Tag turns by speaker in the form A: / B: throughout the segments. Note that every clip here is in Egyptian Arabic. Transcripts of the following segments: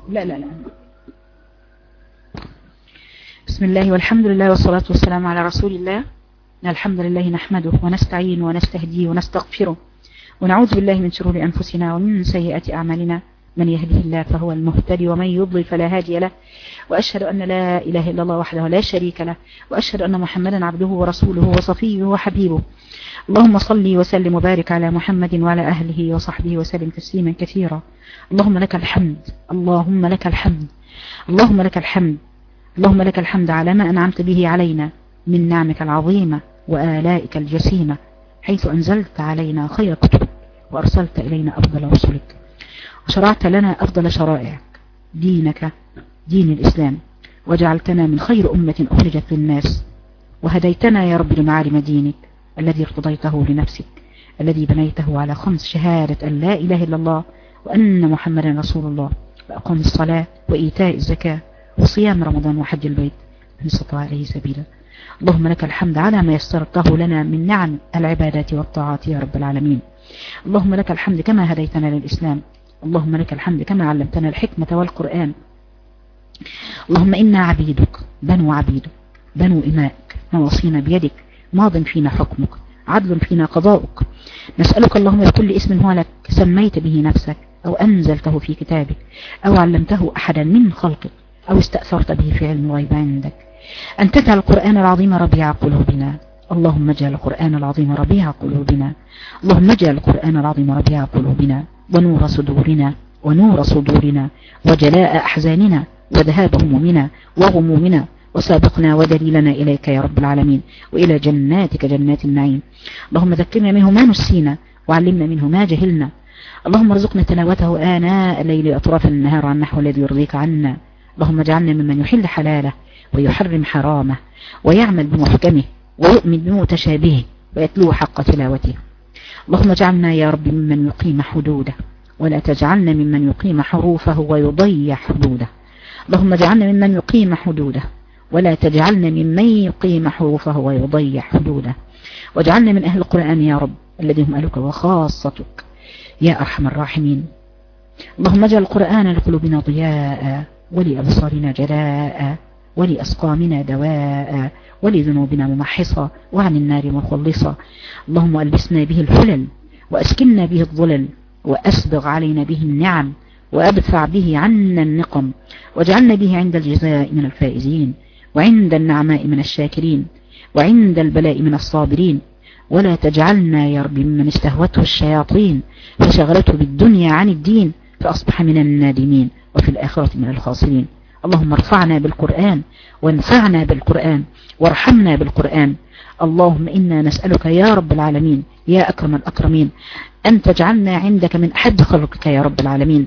A: لا لا لا بسم الله والحمد لله والصلاة والسلام على رسول الله الحمد لله نحمده ونستعين ونستهديه ونستغفره ونعوذ بالله من شرور أنفسنا ومن سيئات أعمالنا من يهده الله فهو المهتدي ومن يضلل فلا هادي له وأشهد أن لا إله إلا الله وحده لا شريك له وأشهد أن محمدا عبده ورسوله وصفيه وحبيبه اللهم صل وسلم وبارك على محمد وعلى أهله وصحبه وسلم تسليما كثيرا اللهم لك الحمد اللهم لك الحمد اللهم لك الحمد اللهم لك الحمد على ما أنعمت به علينا من نعمك العظيمة وآلائك الجسيمة حيث أنزلت علينا خير كتب وأرسلت إلينا أفضل رسلك وشرعت لنا أفضل شرائعك دينك دين الإسلام وجعلتنا من خير أمة أخرجت للناس وهديتنا يا رب لمعالم دينك الذي ارتضيته لنفسك الذي بنيته على خمس شهادة أن لا إله إلا الله وأن محمدا رسول الله وأقام الصلاة وإيتاء الزكاة وصيام رمضان وحج البيت من استطاع عليه سبيلا اللهم لك الحمد على ما يسرته لنا من نعم العبادات والطاعات يا رب العالمين اللهم لك الحمد كما هديتنا للإسلام اللهم لك الحمد كما علمتنا الحكمة والقرآن اللهم إنا عبيدك بنو عبيدك بنو إمائك نواصينا بيدك ماض فينا حكمك عدل فينا قضاؤك نسألك اللهم بكل اسم هو لك سميت به نفسك أو أنزلته في كتابك أو علمته أحدا من خلقك أو استأثرت به في علم الغيب عندك أن تجعل القرآن العظيم ربيع قلوبنا اللهم اجعل القرآن العظيم ربيع قلوبنا اللهم اجعل القرآن العظيم ربيع قلوبنا ونور صدورنا ونور صدورنا وجلاء أحزاننا وذهاب همومنا وغمومنا وسابقنا ودليلنا إليك يا رب العالمين وإلى جناتك جنات النعيم اللهم ذكرنا منه ما نسينا وعلمنا منه ما جهلنا اللهم ارزقنا تلاوته آناء الليل أطراف النهار عن نحو الذي يرضيك عنا اللهم اجعلنا ممن يحل حلاله ويحرم حرامه ويعمل بمحكمه ويؤمن بمتشابهه ويتلو حق تلاوته اللهم اجعلنا يا رب ممن يقيم حدوده ولا تجعلنا ممن يقيم حروفه ويضيع حدوده اللهم اجعلنا ممن يقيم حدوده ولا تجعلنا ممن يقيم حروفه ويضيع حدوده واجعلنا من أهل القرآن يا رب الذي هم أهلك وخاصتك يا أرحم الراحمين اللهم اجعل القرآن لقلوبنا ضياء ولأبصارنا جلاء ولأسقامنا دواء ولذنوبنا ممحصة وعن النار مخلصة اللهم ألبسنا به الحلل وأسكننا به الظلل وأسبغ علينا به النعم وأدفع به عنا النقم واجعلنا به عند الجزاء من الفائزين وعند النعماء من الشاكرين وعند البلاء من الصابرين ولا تجعلنا يا رب ممن استهوته الشياطين فشغلته بالدنيا عن الدين فأصبح من النادمين وفي الآخرة من الخاسرين اللهم ارفعنا بالقرآن وانفعنا بالقرآن وارحمنا بالقرآن اللهم إنا نسألك يا رب العالمين يا أكرم الأكرمين أن تجعلنا عندك من أحد خلقك يا رب العالمين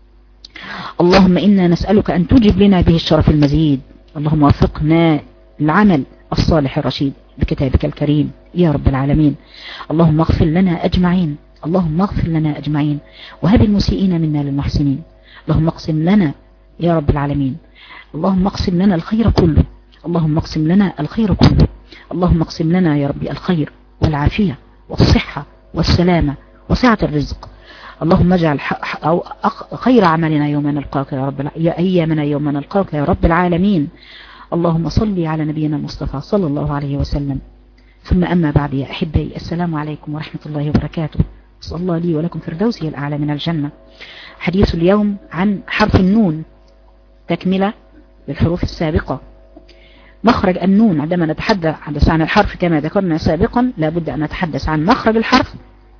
A: اللهم إنا نسألك أن تجب لنا به الشرف المزيد اللهم وفقنا العمل الصالح الرشيد بكتابك الكريم يا رب العالمين اللهم اغفر لنا أجمعين اللهم اغفر لنا أجمعين وهب المسيئين منا للمحسنين اللهم اقسم لنا يا رب العالمين اللهم اقسم لنا الخير كله اللهم اقسم لنا الخير كله اللهم اقسم لنا يا ربي الخير والعافية والصحة والسلامة وسعة الرزق اللهم اجعل أو خير عملنا يوم نلقاك يا رب يا أيامنا يوم نلقاك يا رب العالمين اللهم صل على نبينا المصطفى صلى الله عليه وسلم ثم أما بعد يا أحبائي السلام عليكم ورحمة الله وبركاته صلى الله لي ولكم فردوسي الأعلى من الجنة حديث اليوم عن حرف النون تكملة للحروف السابقة مخرج النون عندما نتحدث عن الحرف كما ذكرنا سابقا لابد أن نتحدث عن مخرج الحرف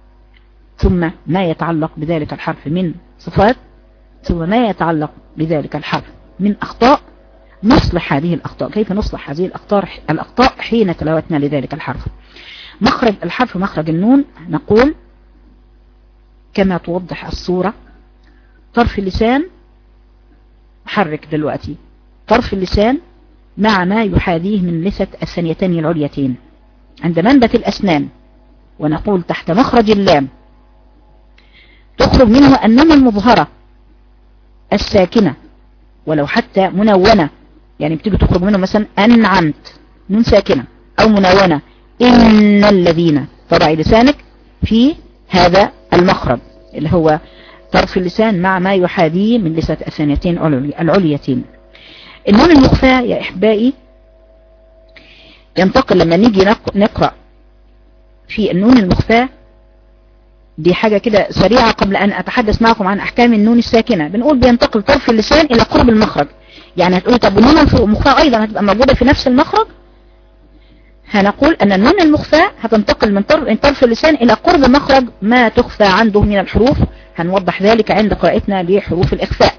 A: ثم ما يتعلق بذلك الحرف من صفات ثم ما يتعلق بذلك الحرف من أخطاء نصلح هذه الأخطاء كيف نصلح هذه الأخطاء, الأخطاء حين تلاوتنا لذلك الحرف مخرج الحرف مخرج النون نقول كما توضح الصورة طرف اللسان حرك دلوقتي طرف اللسان مع ما يحاذيه من لثة الثانيتين العليتين عند منبت الأسنان ونقول تحت مخرج اللام تخرج منه النون المظهرة الساكنة ولو حتى منونة يعني بتيجي تخرج منه مثلا أنعمت نون ساكنة أو منونة إن الذين تضع لسانك في هذا المخرج اللي هو طرف اللسان مع ما يحاذيه من لسة الثانيتين العليتين النون المخفاة يا إحبائي ينتقل لما نيجي نقرأ في النون المخفاة دي حاجة كده سريعة قبل أن أتحدث معكم عن أحكام النون الساكنة بنقول بينتقل طرف اللسان إلى قرب المخرج يعني هتقولي طب النون المخفاة أيضا هتبقى موجودة في نفس المخرج هنقول أن النون المخفاة هتنتقل من طرف, من طرف اللسان إلى قرب مخرج ما تخفى عنده من الحروف هنوضح ذلك عند قراءتنا لحروف الإخفاء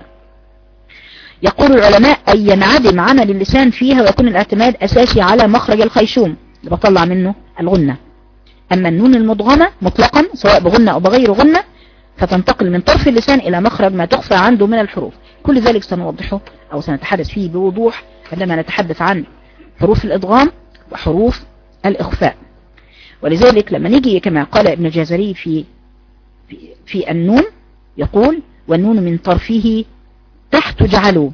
A: يقول العلماء أن ينعدم عمل اللسان فيها ويكون الاعتماد أساسي على مخرج الخيشوم اللي بطلع منه الغنة أما النون المضغمة مطلقا سواء بغنة أو بغير غنة فتنتقل من طرف اللسان إلى مخرج ما تخفى عنده من الحروف كل ذلك سنوضحه أو سنتحدث فيه بوضوح عندما نتحدث عن حروف الإضغام وحروف الإخفاء ولذلك لما نيجي كما قال ابن الجزري في, في, في النون يقول والنون من طرفه تحت جعله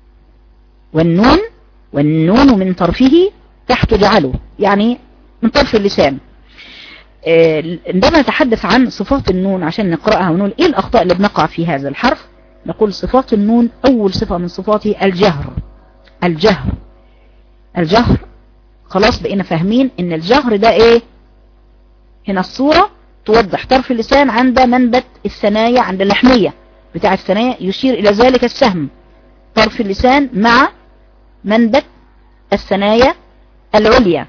A: والنون والنون من طرفه تحت جعله يعني من طرف اللسان آه، عندما نتحدث عن صفات النون عشان نقرأها ونقول ايه الاخطاء اللي بنقع في هذا الحرف نقول صفات النون اول صفة من صفاته الجهر الجهر الجهر خلاص بقينا فاهمين ان الجهر ده ايه هنا الصورة توضح طرف اللسان عند منبت الثنايا عند اللحمية بتاع الثنايا يشير الى ذلك السهم طرف اللسان مع منبت الثنايا العليا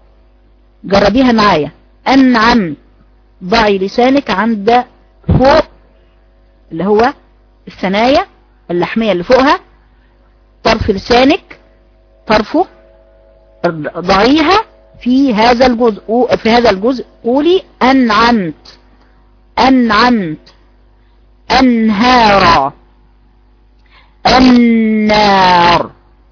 A: جربيها معايا أنعم ضعي لسانك عند فوق اللي هو الثنايا اللحمية اللي فوقها طرف لسانك طرفه ضعيها في هذا الجزء في هذا الجزء قولي أنعمت أنعمت أنهارا النار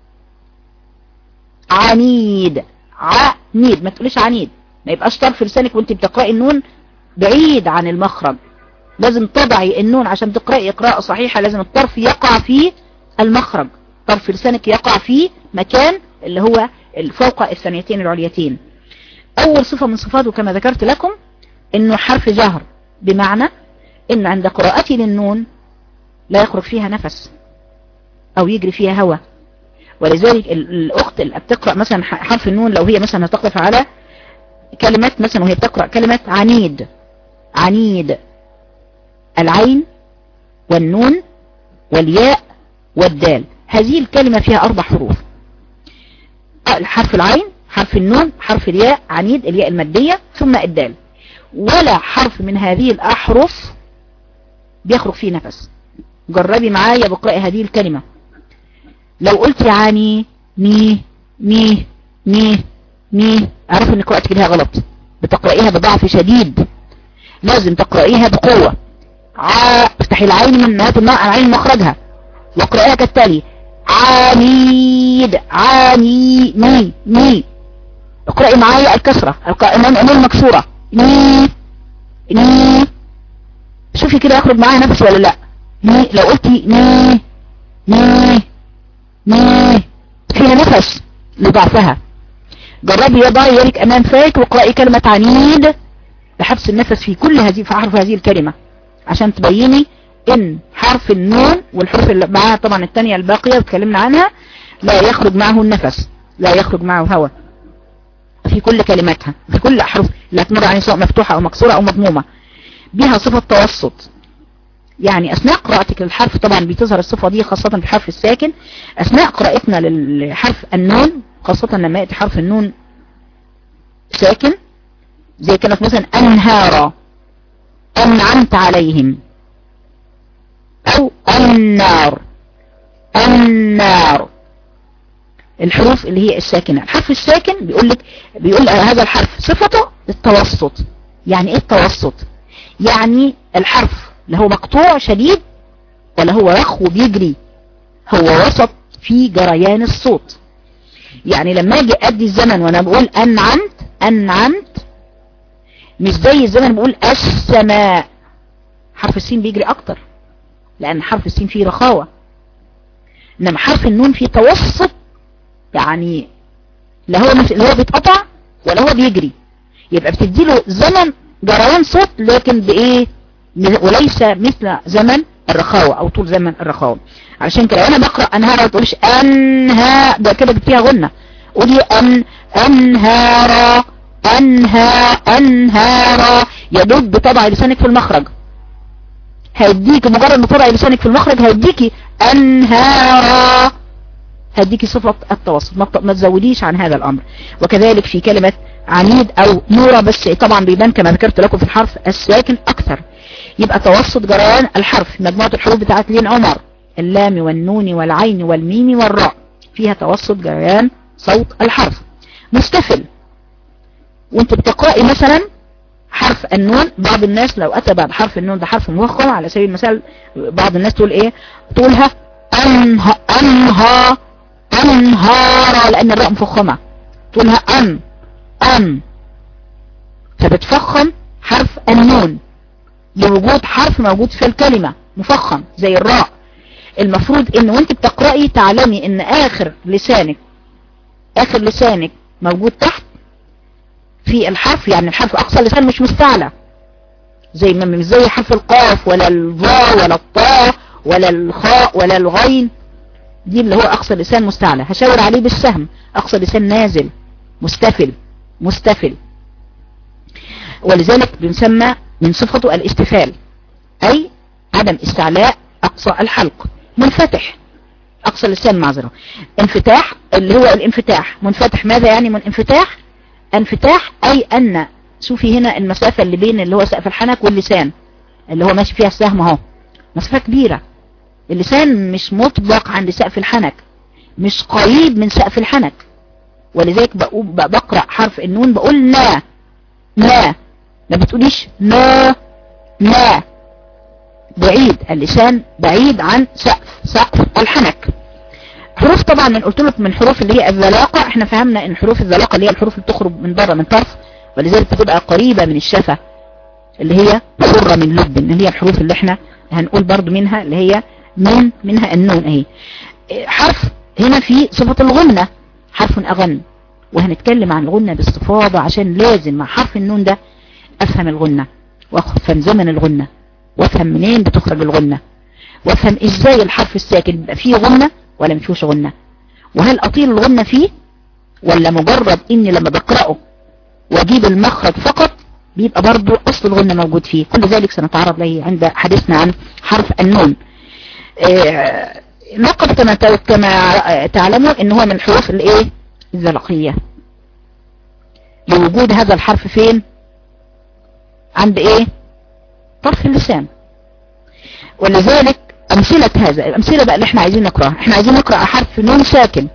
A: عنيد عنيد ما تقوليش عنيد ما يبقاش طرف لسانك وانت بتقرأي النون بعيد عن المخرج لازم تضعي النون عشان تقرأي قراءة صحيحة لازم الطرف يقع في المخرج طرف لسانك يقع في مكان اللي هو فوق الثانيتين العليتين اول صفة من صفاته كما ذكرت لكم انه حرف جهر بمعنى ان عند قراءتي للنون لا يخرج فيها نفس او يجري فيها هواء ولذلك الاخت اللي بتقرأ مثلا حرف النون لو هي مثلا هتقف على كلمات مثلا وهي بتقرأ كلمة عنيد عنيد العين والنون والياء والدال هذه الكلمة فيها أربع حروف حرف العين حرف النون حرف الياء عنيد الياء المادية ثم الدال ولا حرف من هذه الأحرف بيخرج فيه نفس جربي معايا بقراء هذه الكلمة لو قلت عاني مي مي مي مي اعرف ان قراءتك لها غلط بتقرأيها بضعف شديد لازم تقرأيها بقوة ع... افتحي العين من نهاية الماء العين مخرجها واقرأيها كالتالي عميد عاني مي مي اقرأي معايا الكسرة القائمة امام مكسورة مي مي شوفي كده اخرج معايا نفس ولا لا مي لو قلتي مي مي مي فيها نفس لضعفها جربي يضع يدك امام فاك واقرأي كلمة عنيد بحبس النفس في كل هذه في حرف هذه الكلمة عشان تبيني ان حرف النون والحروف اللي معاها طبعا الثانية الباقية وتكلمنا عنها لا يخرج معه النفس لا يخرج معه هواء في كل كلماتها في كل احرف اللي هتمر عليه سواء مفتوحة او مكسورة او مضمومة بها صفة توسط يعني اثناء قراءتك للحرف طبعا بتظهر الصفة دي خاصة في الحرف الساكن اثناء قراءتنا للحرف النون خاصة لما يأتي حرف النون ساكن زي كانت مثلا أنهارا أنعمت عليهم أو النار النار الحروف اللي هي الساكنة الحرف الساكن بيقول لك بيقول هذا الحرف صفته التوسط يعني ايه التوسط يعني الحرف لا هو مقطوع شديد ولا هو رخو بيجري هو وسط في جريان الصوت يعني لما اجي ادي الزمن وانا بقول انعمت انعمت مش زي الزمن بقول السماء حرف السين بيجري اكتر لان حرف السين فيه رخاوة انما حرف النون فيه توسط يعني لا هو لا هو بيتقطع ولا هو بيجري يبقى بتديله زمن جريان صوت لكن بايه وليس مثل زمن الرخاوة او طول زمن الرخاوة علشان كده انا بقرأ انهار ما تقولش انها ده كده فيها غنة قولي ان انهار انها انهار يدب بطبع لسانك في المخرج هيديك مجرد ما تضعي لسانك في المخرج هيديكي انهارا هيديكي صفة التوسط ما تزوديش عن هذا الامر وكذلك في كلمة عنيد او نورة بس طبعا بيبان كما ذكرت لكم في الحرف الساكن اكثر يبقى توسط جريان الحرف مجموعة الحروف بتاعت لين عمر اللام والنون والعين والميم والراء فيها توسط جريان صوت الحرف مستفل وانت بتقرأي مثلا حرف النون بعض الناس لو اتى بعد حرف النون ده حرف مفخم على سبيل المثال بعض الناس تقول ايه تقولها انها انها انهار لان الراء مفخمة تقولها ان ان فبتفخم حرف النون لوجود حرف موجود في الكلمة مفخم زي الراء المفروض ان وانت بتقرأي تعلمي ان اخر لسانك اخر لسانك موجود تحت في الحرف يعني الحرف اقصى لسان مش مستعلى زي ما مش زي حرف القاف ولا الظاء ولا الطاء ولا الخاء ولا الغين دي اللي هو اقصى لسان مستعلى هشاور عليه بالسهم اقصى لسان نازل مستفل مستفل ولذلك بنسمى من صفته الاستفال اي عدم استعلاء اقصى الحلق منفتح اقصى لسان معذرة انفتاح اللي هو الانفتاح منفتح ماذا يعني من انفتاح انفتاح اي ان شوفي هنا المسافة اللي بين اللي هو سقف الحنك واللسان اللي هو ماشي فيها السهم اهو مسافة كبيرة اللسان مش مطبق عند سقف الحنك مش قريب من سقف الحنك ولذلك بقرأ حرف النون بقول نا نا ما بتقوليش نا نا بعيد اللسان بعيد عن سقف سقف الحنك حروف طبعا من قلت لك من حروف اللي هي الذلاقة احنا فهمنا ان حروف الذلاقة اللي هي الحروف اللي تخرج من بره من طرف ولذلك بتبقى قريبة من الشفة اللي هي حرة من لب اللي هي الحروف اللي احنا هنقول برضو منها اللي هي من منها النون اهي حرف هنا في صفة الغنة حرف اغن وهنتكلم عن الغنة باستفاضة عشان لازم مع حرف النون ده افهم الغنة وافهم زمن الغنة وافهم منين بتخرج الغنة وافهم ازاي الحرف الساكن بيبقى فيه غنة ولا مفيهوش غنة وهل اطيل الغنة فيه ولا مجرد اني لما بقرأه واجيب المخرج فقط بيبقى برضو اصل الغنة موجود فيه كل ذلك سنتعرض له عند حديثنا عن حرف النون لقب كما كما تعلموا ان هو من الحروف الايه الزلقية لوجود هذا الحرف فين عند ايه طرف اللسان ولذلك امثلة هذا الامثلة بقى اللي احنا عايزين نقرأها احنا عايزين نقرأ حرف نون ساكن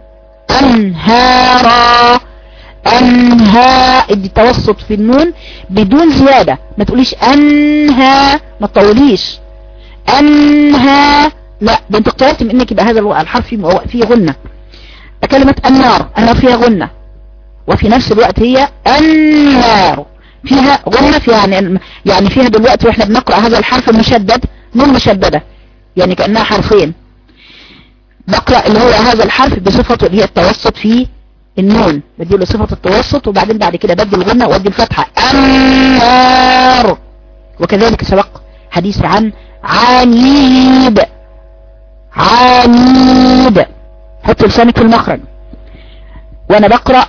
A: انهارا انها ادي توسط في النون بدون زيادة ما تقوليش انها ما تطوليش انها لا ده انت اقتربت من انك يبقى هذا الحرف فيه فيه غنة كلمة النار النار فيها غنة وفي نفس الوقت هي النار فيها غنة فيها يعني, يعني فيها دلوقتي واحنا بنقرأ هذا الحرف المشدد نون مشددة يعني كأنها حرفين بقرأ اللي هو هذا الحرف بصفته اللي هي التوسط في النون بدي له صفة التوسط وبعدين بعد كده بدي الغنة وادي الفتحة النار وكذلك سبق حديث عن عنيد عنيد حط لسانك في المخرج وانا بقرأ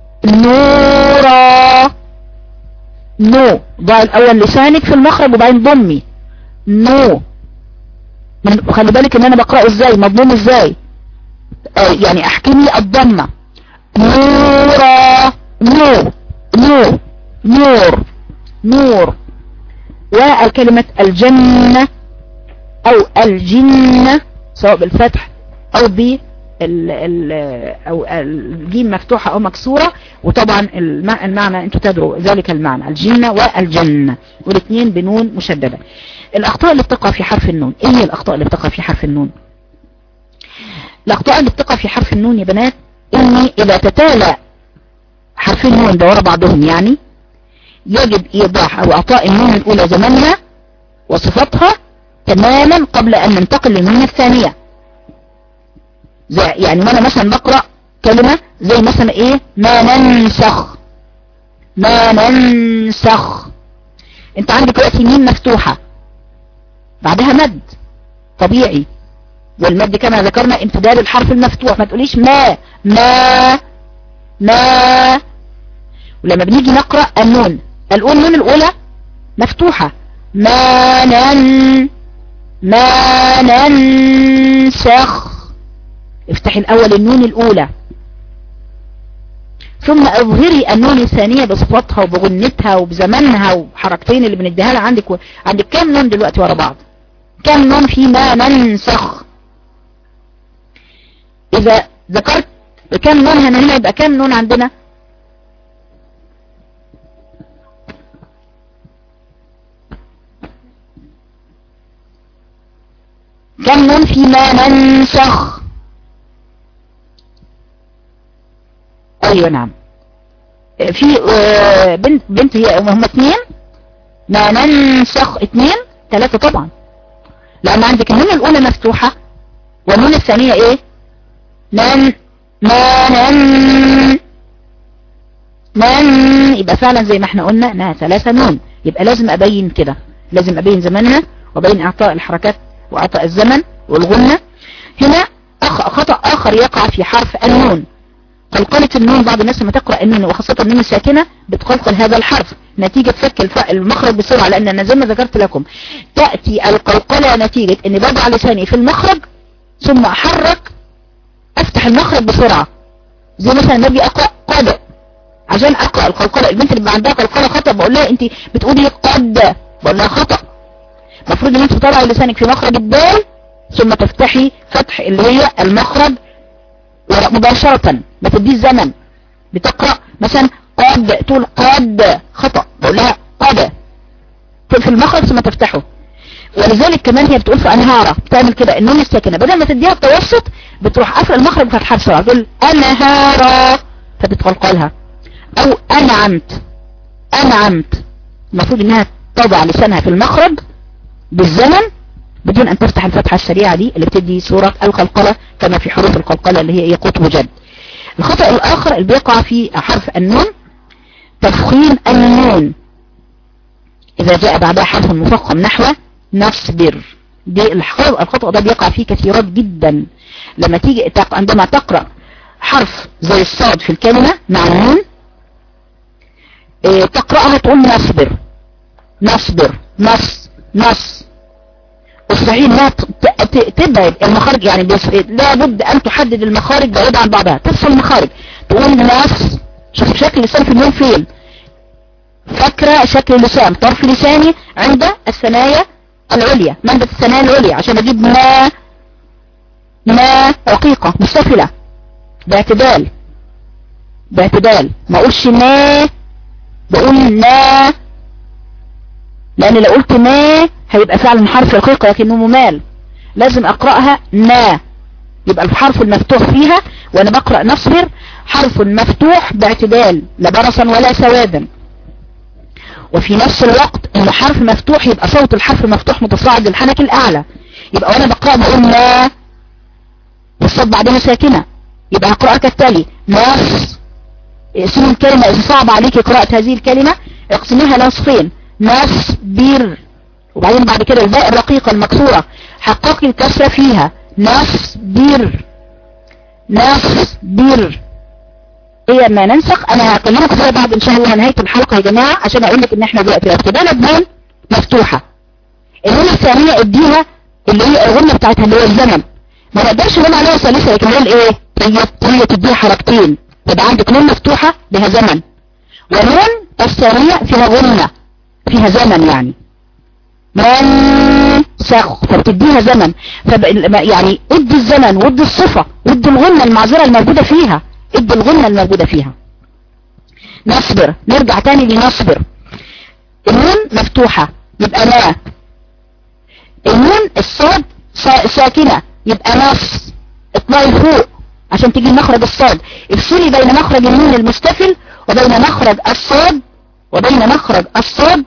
A: نورا نو ضع الاول لسانك في المخرج وبعدين ضمي نو خلي بالك ان انا بقرأه ازاي مضموم ازاي آه يعني احكمي الضمة نورا نور نور نور نور والكلمة الجنة او الجنة سواء بالفتح او ب او الجيم مفتوحة او مكسورة وطبعا المعنى انتوا تدروا ذلك المعنى الجنة والجنة والاثنين بنون مشددة الاخطاء اللي بتقع في حرف النون ايه هي الاخطاء اللي بتقع في حرف النون الاخطاء اللي بتقع في حرف النون يا بنات اني اذا تتالى حرفين النون ده ورا بعضهم يعني يجب ايضاح او اعطاء النون الاولى زمنها وصفتها تماما قبل ان ننتقل للنون الثانية زي يعني وانا مثلا بقرأ كلمة زي مثلا ايه ما ننسخ ما ننسخ انت عندك دلوقتي ميم مفتوحة بعدها مد طبيعي والمد كما ذكرنا امتداد الحرف المفتوح ما تقوليش ما ما ما ولما بنيجي نقرأ النون الأول النون الأولى مفتوحة ما نن ما ننسخ افتحي الأول النون الأولى ثم اظهري النون الثانية بصفاتها وبغنتها وبزمنها وحركتين اللي بنديها لها عندك و... عندك كام نون دلوقتي ورا بعض كام نون في ما ننسخ اذا ذكرت كام نون هنا يبقى كام نون عندنا كم نون في ما ننسخ ايوه نعم في آه، بنت بنت هي هم اثنين ما ننسخ اثنين ثلاثة طبعا لان عندك النون الاولى مفتوحة والنون الثانية ايه من ما نن من يبقى فعلا زي ما احنا قلنا انها ثلاثة نون يبقى لازم ابين كده لازم ابين زمانها وبين اعطاء الحركات واعطاء الزمن والغنة هنا خطأ اخر يقع في حرف النون قلقلة النون بعض الناس لما تقرأ النون وخاصة النون الساكنة بتقلقل هذا الحرف نتيجة فك المخرج بسرعة لأن أنا زي ما ذكرت لكم تأتي القلقلة نتيجة أني بضع لساني في المخرج ثم أحرك أفتح المخرج بسرعة زي مثلا النبي أقرأ قد عشان أقرأ القلقلة البنت اللي عندها قلقلة خطأ بقول لها أنت بتقولي قد بقول لها خطأ المفروض أن أنت تطلعي لسانك في مخرج الدال ثم تفتحي فتح اللي هي المخرج مباشرة ما تديش زمن بتقرأ مثلا قد تقول قد خطأ بقول لها قد في المخرج ثم تفتحه ولذلك كمان هي بتقول في انهارة بتعمل كده النون الساكنة بدل ما تديها التوسط بتروح قافله المخرج بفتحها بسرعة تقول انهارة فبتقلقلها او انعمت انعمت المفروض انها تضع لسانها في المخرج بالزمن بدون ان تفتح الفتحة السريعة دي اللي بتدي صورة القلقلة كما في حروف القلقلة اللي هي يقوت وجد الخطأ الاخر اللي بيقع في حرف النون تفخيم النون اذا جاء بعدها حرف مفخم نحو نصبر دي الخطأ ده بيقع فيه كثيرات جدا لما تيجي عندما تقرأ حرف زي الصاد في الكلمة مع النون إيه، تقرأها تقول نصبر نصبر نص نص الصحيح لا تبعد المخارج يعني لابد ان تحدد المخارج بعيدة عن بعضها تفصل المخارج تقول نص شوف شكل اللسان في النون فين فاكرة شكل اللسان طرف لساني عند الثنايا العليا مادة الثنايا العليا عشان اجيب ما ما رقيقة مستفلة باعتدال باعتدال ما اقولش ما بقول نا لان لو قلت ما هيبقى فعلا حرف رقيق لكنه ممال لازم اقرأها نا يبقى الحرف المفتوح فيها وانا بقرأ نصبر حرف مفتوح باعتدال لا برصا ولا سوادا وفي نفس الوقت ان حرف مفتوح يبقى صوت الحرف المفتوح متصاعد للحنك الاعلى يبقى وانا بقرأ بقول لا والصوت بعدها ساكنة يبقى هقرأها كالتالي نص اسم الكلمة اذا صعب عليك قراءة هذه الكلمة اقسميها نصفين نصبر وبعدين بعد كده الباء الرقيقة المكسورة حققي الكسرة فيها نصبر نصبر هي ما ننسخ انا هكلمك فيها بعد ان شاء الله نهاية الحلقة يا جماعة عشان اقول لك ان احنا دلوقتي ابتدانا بنون مفتوحة النون الثانية اديها اللي هي الغنة بتاعتها اللي هو الزمن ما نقدرش نقول عليها ثالثة لكن هي الايه هي هي تديها حركتين يبقى عندك نون مفتوحة لها زمن ونون الثانية فيها غنة فيها زمن يعني من سخ فبتديها زمن فب... يعني ادي الزمن وادي الصفة وادي الغنة المعذرة الموجودة فيها ادي الغنة الموجودة فيها نصبر نرجع تاني لنصبر النون مفتوحة يبقى لا النون الصاد ساكنة يبقى نص اطلعي فوق عشان تجي مخرج الصاد افصلي بين مخرج النون المستفل وبين مخرج الصاد وبين مخرج الصاد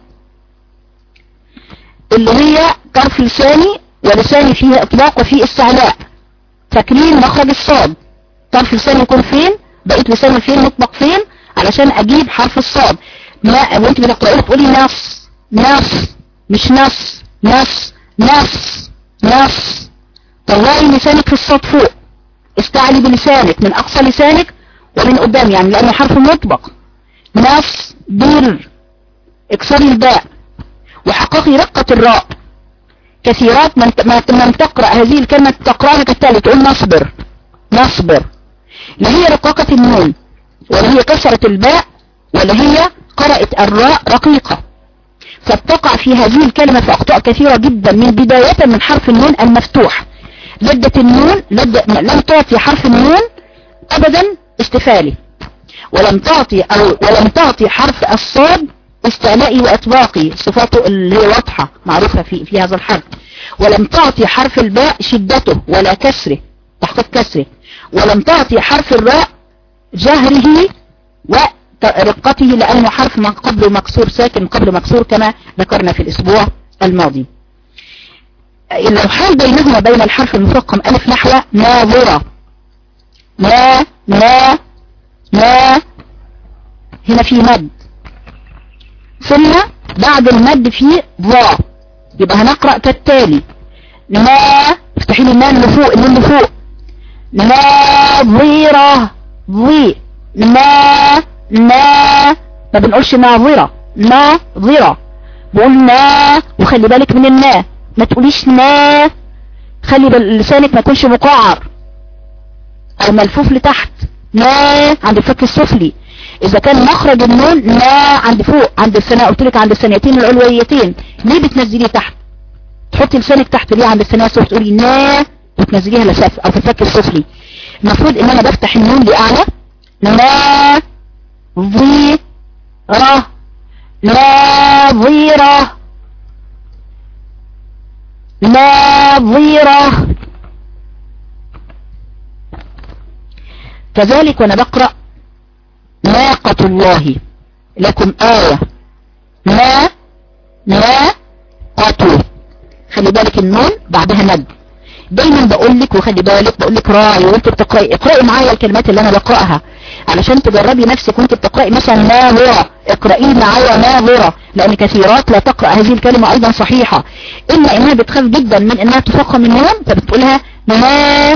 A: اللي هي طرف لساني ولساني فيه اطلاق وفيه استعلاء فاكرين مخرج الصاد طرف لساني يكون فين بقيت لساني فين مطبق فين علشان اجيب حرف الصاد ما وانت بتقرأيه تقولي نص نص مش نص نص نص نص طلعي لسانك في الصوت فوق استعلي بلسانك من اقصى لسانك ومن قدام يعني لانه حرف مطبق نص بر اكسري الباء وحققي رقة الراء كثيرات من, من تقرأ هذه الكلمة تقرأها كالتالي تقول نصبر نصبر لا هي رقاقة النون ولا هي كسرة الباء ولا هي قرأت الراء رقيقة فتقع في هذه الكلمة في أخطاء كثيرة جدا من بداية من حرف النون المفتوح لدة النون لد... لم تعطي حرف النون أبدا استفالي ولم تعطي أو ولم تعطي حرف الصاد استعلائي وإطباقي صفاته اللي هي واضحة معروفة في, في هذا الحرف ولم تعطي حرف الباء شدته ولا كسره تحقيق كسره ولم تعطي حرف الراء جهره ورقته لأنه حرف من قبله مكسور ساكن قبله مكسور كما ذكرنا في الأسبوع الماضي لو حال بينهما بين الحرف المفقم ألف نحو ناظرة ما ما ما هنا في مد ثم بعد المد في ضاء يبقى هنقرأ كالتالي ما افتحي لي النون اللي فوق النون اللي فوق ناظرة ضي ما ما ما بنقولش ناظرة ناظرة بقول ما وخلي بالك من النا ما تقوليش ما خلي لسانك ما يكونش مقعر او ملفوف لتحت ما عند الفك السفلي اذا كان مخرج النون ما عند فوق عند الثناء قلت لك عند الثانيتين العلويتين ليه بتنزليه تحت تحطي لسانك تحت ليه عند الثناء السفلي تقولي ما وتنزليها لسف او في الفك السفلي المفروض ان انا بفتح النون لاعلى ما ضي ره لا ضيره ناظرة كذلك وانا بقرأ ناقة الله لكم آية ما ناقة خلي بالك النون بعدها ند دايما بقول لك وخلي بالك بقول لك راعي وانت بتقراي اقراي معايا الكلمات اللي انا بقراها علشان تجربي نفسك وانت بتقراي مثلا ناظرة اقراي معايا ناظرة لان كثيرات لا تقرأ هذه الكلمة ايضا صحيحة الا انها بتخاف جدا من انها تفخم النون فبتقولها ما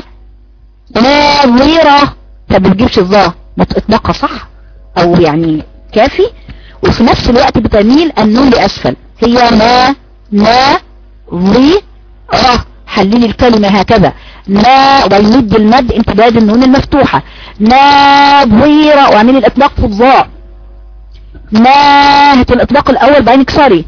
A: ناظرة فبتجيبش الظا اطلاقها صح او يعني كافي وفي نفس الوقت بتميل النون لاسفل هي ما ما ظي حللي الكلمة هكذا نا ويمد المد امتداد النون المفتوحة ناظرة واعملي الاطلاق في الظاء ناهة الاطلاق الاول بعين اكسري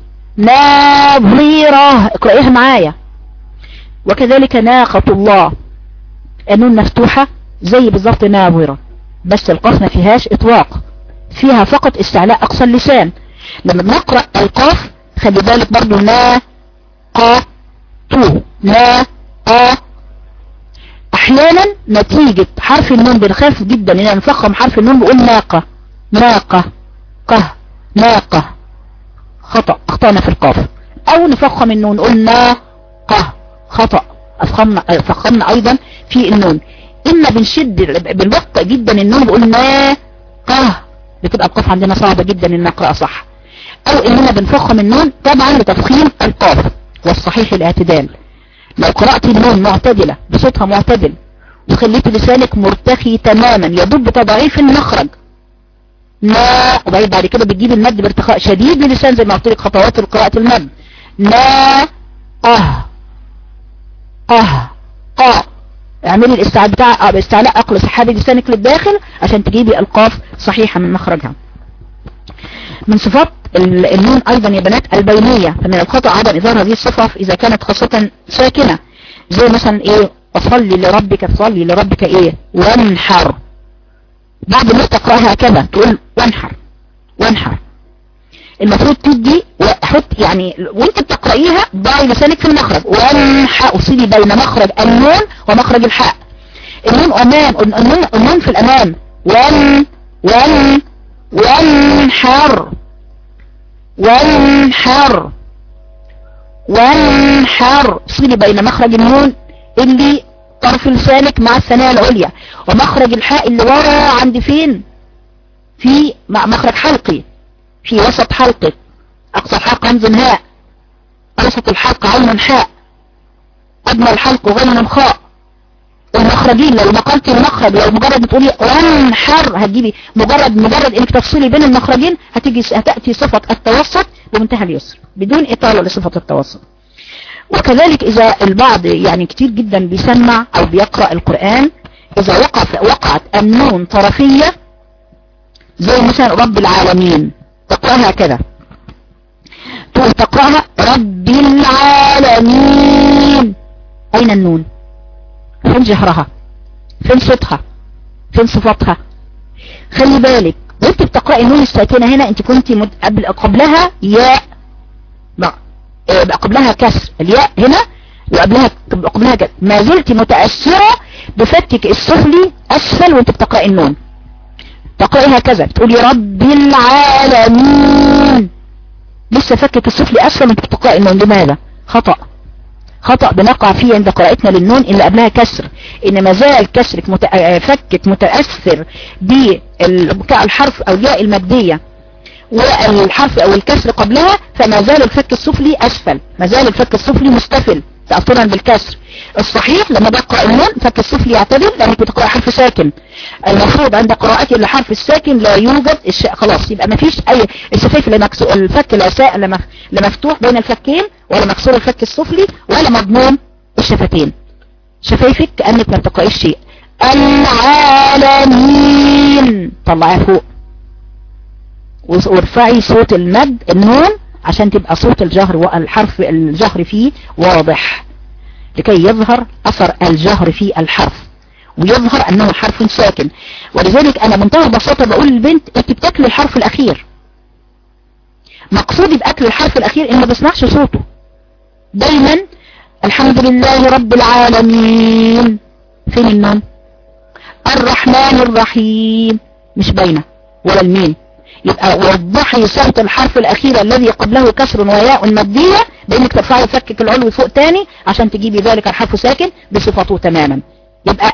A: ناظرة اقرأيها معايا وكذلك ناقة الله النون مفتوحة زي بالظبط ناظرة بس القاف ما فيهاش اطلاق فيها فقط استعلاء اقصى اللسان لما بنقرأ القاف خلي بالك برضو نا قا تو نا قا احيانا نتيجة حرف النون بنخاف جدا ان نفخم حرف النون بقول ناقة ناقة قه ناقة خطأ اخطأنا في القاف او نفخم النون نقول ناقة خطأ افخمنا فخمنا ايضا في النون اما بنشد بالوقت جدا النون بقول ناقة بتبقى القاف عندنا صعبة جدا ان نقرأ صح او اننا بنفخم النون طبعا لتفخيم القاف والصحيح الاعتدال لو قرأت النون معتدلة بصوتها معتدل وخليت لسانك مرتخي تماما يضب بتضعيف المخرج ما وبعد بعد كده بتجيب المد بارتخاء شديد للسان زي ما قلت لك خطوات قراءة المد ما اه اه اه اعملي الاستعلاء بتاع استعلاء اقل سحابي لسانك للداخل عشان تجيبي القاف صحيحة من مخرجها من صفات النون ايضا يا بنات البينية فمن الخطأ عدم اظهار هذه الصفة اذا كانت خاصة ساكنة زي مثلا ايه اصلي لربك تصلي لربك ايه وانحر بعد ما تقرأها هكذا تقول وانحر وانحر المفروض تدي وحط يعني وانت بتقرأيها ضعي لسانك في المخرج وانحر وصلي بين مخرج النون ومخرج الحاء النون امام النون, النون في الامام وان وان وانحر وانحر وانحر صلي بين مخرج النون اللي طرف لسانك مع الثنايا العليا ومخرج الحاء اللي ورا عند فين في مع مخرج حلقي في وسط حلقك اقصى الحلق همز هاء وسط الحلق عين حاء أدنى الحلق غين خاء المخرجين لو نقلت المخرج لو مجرد بتقولي وانحر هتجيبي مجرد مجرد انك تفصلي بين المخرجين هتيجي هتأتي صفة التوسط بمنتهى اليسر بدون إطالة لصفة التوسط وكذلك إذا البعض يعني كتير جدا بيسمع أو بيقرأ القرآن إذا وقف وقعت النون طرفية زي مثلا رب العالمين تقرأها كده تقول تقرأها رب العالمين أين النون فين جهرها فين صوتها فين صفاتها خلي بالك وانت بتقرأي النون الساكنة هنا انت كنت مد... قبل... قبلها ياء بقى قبلها كسر الياء هنا وقبلها قبلها كسر ما زلت متأثرة بفتك السفلي أسفل وانت بتقرأي النون تقرأي هكذا تقولي رب العالمين لسه فكك السفلي أسفل وانت بتقرأي النون لماذا خطأ خطأ بنقع فيه عند قراءتنا للنون اللي قبلها كسر ان ما زال كسرك متأ... فكك متأثر بالحرف او الياء المادية والحرف او الكسر قبلها فما زال الفك السفلي اسفل ما زال الفك السفلي مستفل تأثرا بالكسر الصحيح لما بقرأ النون فك السفلي يعتدل لانك بتقرأ حرف ساكن المفروض عند قراءتي لحرف الساكن لا يوجد الش... خلاص يبقى ما فيش اي الشفايف اللي مكسو... الفك العساء اللي مفتوح بين الفكين ولا مكسور الفك السفلي ولا مضموم الشفتين شفايفك كأنك ما بتقرأيش شيء العالمين طلعيها فوق وارفعي صوت المد النون عشان تبقى صوت الجهر والحرف الجهر فيه واضح لكي يظهر أثر الجهر في الحرف ويظهر أنه حرف ساكن ولذلك أنا منتهى البساطة بقول للبنت أنت بتاكل الحرف الأخير مقصودي بأكل الحرف الأخير إن ما بسمعش صوته دايما الحمد لله رب العالمين فين النون الرحمن الرحيم مش باينه ولا الميم يبقى وضحي صوت الحرف الاخير الذي قبله كسر وياء مادية بانك ترفعي فكك العلوي فوق تاني عشان تجيبي ذلك الحرف ساكن بصفته تماما يبقى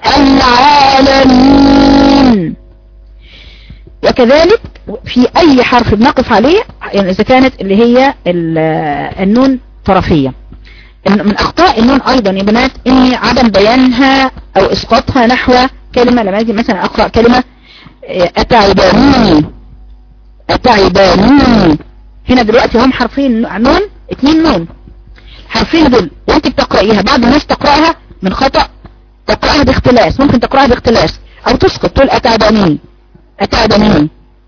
A: العالمين وكذلك في اي حرف بنقف عليه يعني اذا كانت اللي هي النون طرفية من اخطاء النون ايضا يا بنات ان عدم بيانها او اسقاطها نحو كلمة لما اجي مثلا اقرأ كلمة اتعباني اتعباني هنا دلوقتي هم حرفين نون اتنين نون حرفين دول وانت بتقرأيها بعض الناس تقرأها من خطأ تقرأها باختلاس ممكن تقرأها باختلاس او تسقط تقول اتعباني اتعباني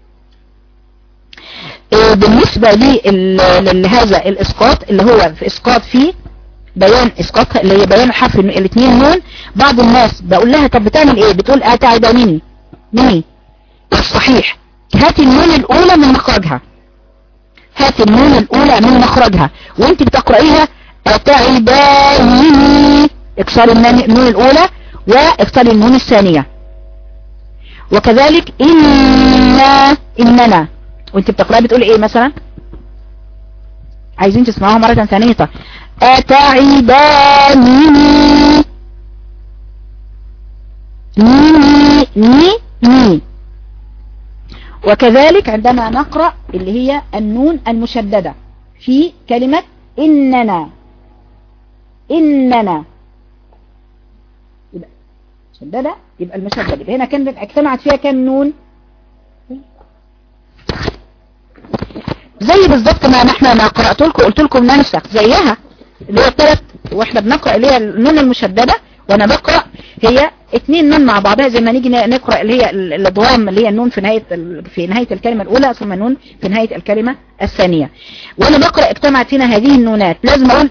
A: بالنسبة لهذا الاسقاط اللي هو في اسقاط فيه بيان اسقاطها اللي هي بيان الحرف الاثنين نون بعض الناس بقول لها طب بتعمل ايه بتقول اتعباني مني الصحيح هاتي النون الاولى من مخرجها هاتي النون الاولى من مخرجها وانت بتقرأيها اتعباني اكسري النون الاولى واكسري النون الثانية وكذلك إنا إننا وانت بتقرأ بتقول ايه مثلا عايزين تسمعوها مرة ثانية أتعباني ني ني ني وكذلك عندما نقرأ اللي هي النون المشددة في كلمة إننا إننا يبقى مشددة يبقى المشددة يبقى هنا كانت اجتمعت فيها كم نون زي بالظبط ما احنا ما قرأت لكم قلت لكم ننسخ زيها اللي هي الثلاث واحنا بنقرأ اللي هي النون المشددة وانا بقرأ هي اتنين نون مع بعضها زي ما نيجي نقرأ اللي هي الادغام اللي هي النون في نهاية في نهاية الكلمة الاولى ثم النون في نهاية الكلمة الثانية وانا بقرأ اجتمعت هنا هذه النونات لازم اقول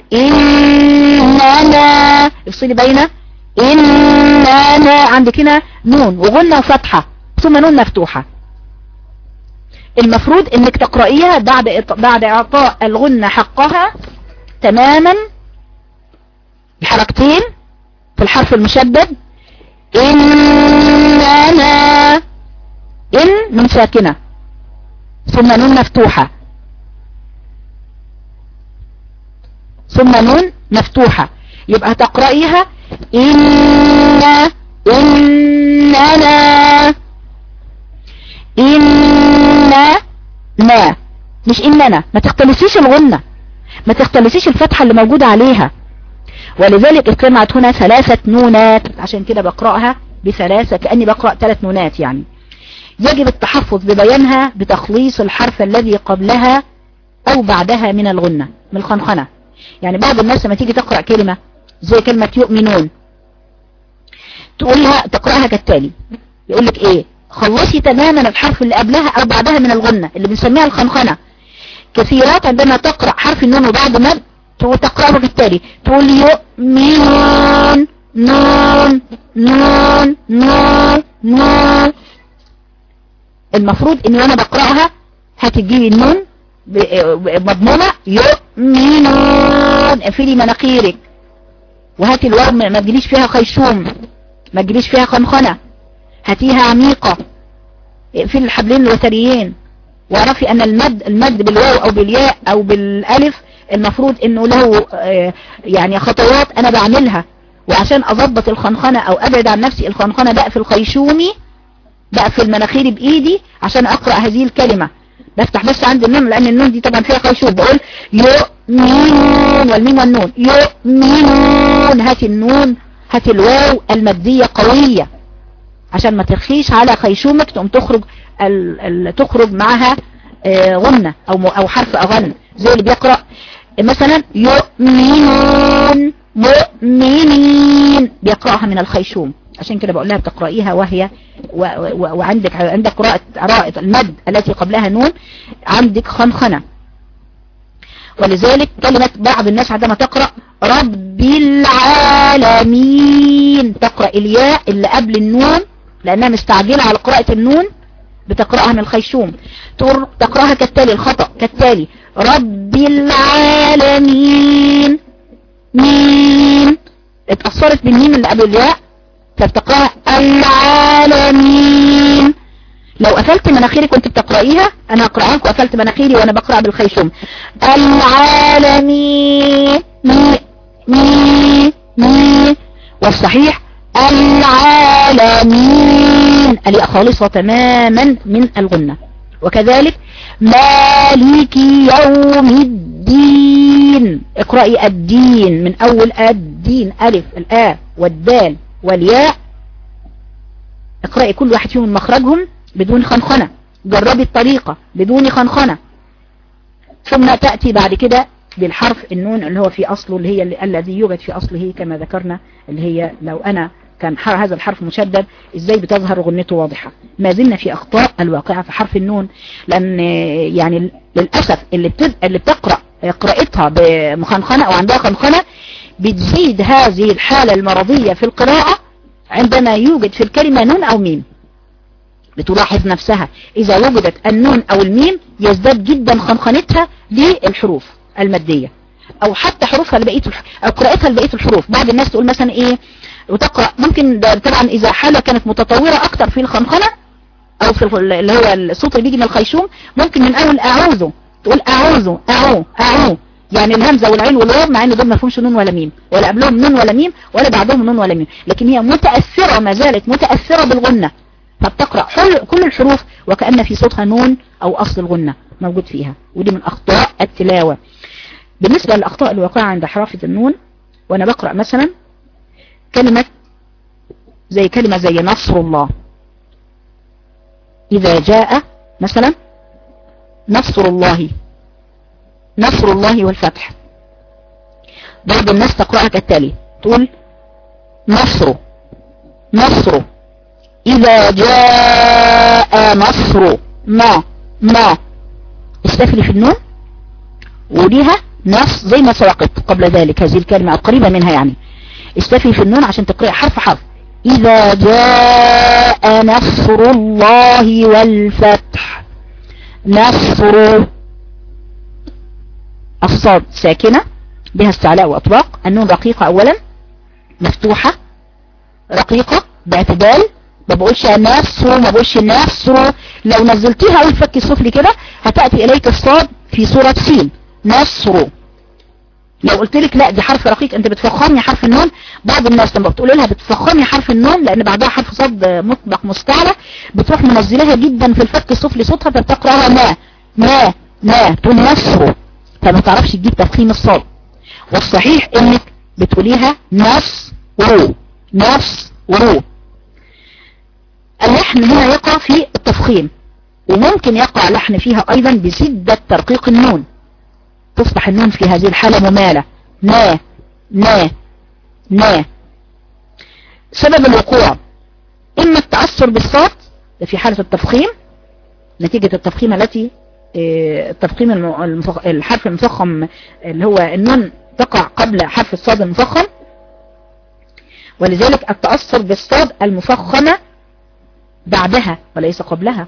A: اننا افصلي بين اننا عندك هنا نون وغنة وفتحة ثم نون مفتوحة المفروض انك تقرأيها بعد بعد اعطاء الغنة حقها تماما بحركتين في الحرف المشدد إننا إن من ساكنة ثم نون مفتوحة ثم نون مفتوحة يبقى تقرأيها إن إننا إننا مش إننا ما تختلسيش الغنة ما تختلسيش الفتحة اللي موجودة عليها ولذلك اجتمعت هنا ثلاثة نونات عشان كده بقرأها بثلاثة كأني بقرأ ثلاث نونات يعني يجب التحفظ ببيانها بتخليص الحرف الذي قبلها او بعدها من الغنة من الخنخنة يعني بعض الناس لما تيجي تقرأ كلمة زي كلمة يؤمنون تقولها تقرأها كالتالي يقول لك ايه خلصي تماما الحرف اللي قبلها او بعدها من الغنة اللي بنسميها الخنخنة كثيرات عندما تقرأ حرف النون وبعد ما تقول تقرأه كالتالي تقول يؤمنون نون نون نون نون المفروض ان وانا بقرأها هتجيبي النون مضمونة يؤمنون اقفلي مناخيرك وهاتي الواو ما تجيليش فيها خيشوم ما تجيليش فيها خنخنة هاتيها عميقة اقفلي الحبلين الوتريين واعرفي ان المد المد بالواو او بالياء او بالالف المفروض انه له يعني خطوات انا بعملها وعشان اضبط الخنخنة او ابعد عن نفسي الخنخنة بقى في الخيشومي بقفل مناخيري بايدي عشان اقرأ هذه الكلمة بفتح بس عند النون لان النون دي طبعا فيها خيشوم بقول يؤمنون والميم والنون يؤمنون هاتي النون هاتي الواو المادية قوية عشان ما ترخيش على خيشومك تقوم تخرج ال ال تخرج معها غنة او او حرف اغن زي اللي بيقرأ مثلا يؤمنون مؤمنين بيقرأها من الخيشوم عشان كده بقول لها بتقرأيها وهي و و وعندك عندك قراءة قراءة المد التي قبلها نون عندك خنخنة ولذلك كلمة بعض الناس عندما تقرأ رب العالمين تقرأ الياء اللي قبل النون لأنها مستعجلة على قراءة النون بتقرأها من الخيشوم تقرأها كالتالي الخطأ كالتالي رب العالمين مين اتأثرت بالميم اللي قبل الياء فبتقرأها العالمين لو قفلت مناخيرك وانت بتقرأيها انا هقرأها لك وقفلت مناخيري وانا بقرأ بالخيشوم العالمين مي مي مي والصحيح العالمين الياء خالصة تماما من الغنة وكذلك مالك يوم الدين اقرأي الدين من اول الدين الف الاء والدال والياء اقرأي كل واحد فيهم مخرجهم بدون خنخنة جربي الطريقة بدون خنخنة ثم تأتي بعد كده بالحرف النون اللي هو في أصله اللي هي اللي الذي يوجد في أصله كما ذكرنا اللي هي لو أنا كان هذا الحرف مشدد ازاي بتظهر غنته واضحة ما زلنا في أخطاء الواقعة في حرف النون لأن يعني للأسف اللي, بتد... اللي بتقرأ قراءتها بمخنخنة أو عندها خنخنة بتزيد هذه الحالة المرضية في القراءة عندما يوجد في الكلمة نون أو ميم بتلاحظ نفسها إذا وجدت النون أو الميم يزداد جدا خنخنتها للحروف المادية أو حتى حروفها لبقية أو قراءتها لبقية الحروف بعض الناس تقول مثلا إيه وتقرأ ممكن طبعا إذا حالة كانت متطورة أكتر في الخنخنة أو في اللي هو الصوت اللي بيجي من الخيشوم ممكن من أول أعوذ تقول أعوذ أعو أعو يعني الهمزة والعين والواو مع ان دول ما فيهمش نون ولا ميم ولا قبلهم نون ولا ميم ولا بعدهم نون ولا ميم لكن هي متأثرة ما زالت متأثرة بالغنة فبتقرأ كل الحروف وكأن في صوتها نون او اصل الغنة موجود فيها ودي من اخطاء التلاوة بالنسبة للاخطاء الواقعة عند حرافة النون وانا بقرأ مثلا كلمة زي كلمة زي نصر الله اذا جاء مثلا نصر الله نصر الله والفتح بعض الناس تقرأها كالتالي تقول نصر نصر إذا جاء نصر ما ما استفلي في النون وليها نص زي ما سبقت قبل ذلك هذه الكلمة القريبة منها يعني استفلي في النون عشان تقرأ حرف حرف إذا جاء نصر الله والفتح نصر الصاد ساكنة بها استعلاء وأطباق النون رقيقة أولا مفتوحة رقيقة باعتدال ما بقولش نصر ما بقولش نصر لو نزلتيها أول فك السفلي كده هتأتي إليك الصاد في صورة سين نصر لو قلت لك لا دي حرف رقيق انت بتفخمي حرف النون بعض الناس لما بتقول لها بتفخمي حرف النون لان بعدها حرف صاد مطبق مستعلى بتروح منزلها جدا في الفك السفلي صوتها فبتقراها ما ما ما تقول نصر فما تعرفش تجيب تفخيم الصاد والصحيح انك بتقوليها نفس ورو نفس ورو اللحن هنا يقع في التفخيم وممكن يقع لحن فيها ايضا بشدة ترقيق النون تصبح النون في هذه الحالة ممالة نا نا نا سبب الوقوع اما التأثر بالصوت في حالة التفخيم نتيجة التفخيم التي آه، التفخيم الحرف المفخم اللي هو النون تقع قبل حرف الصاد المفخم ولذلك التأثر بالصاد المفخمة بعدها وليس قبلها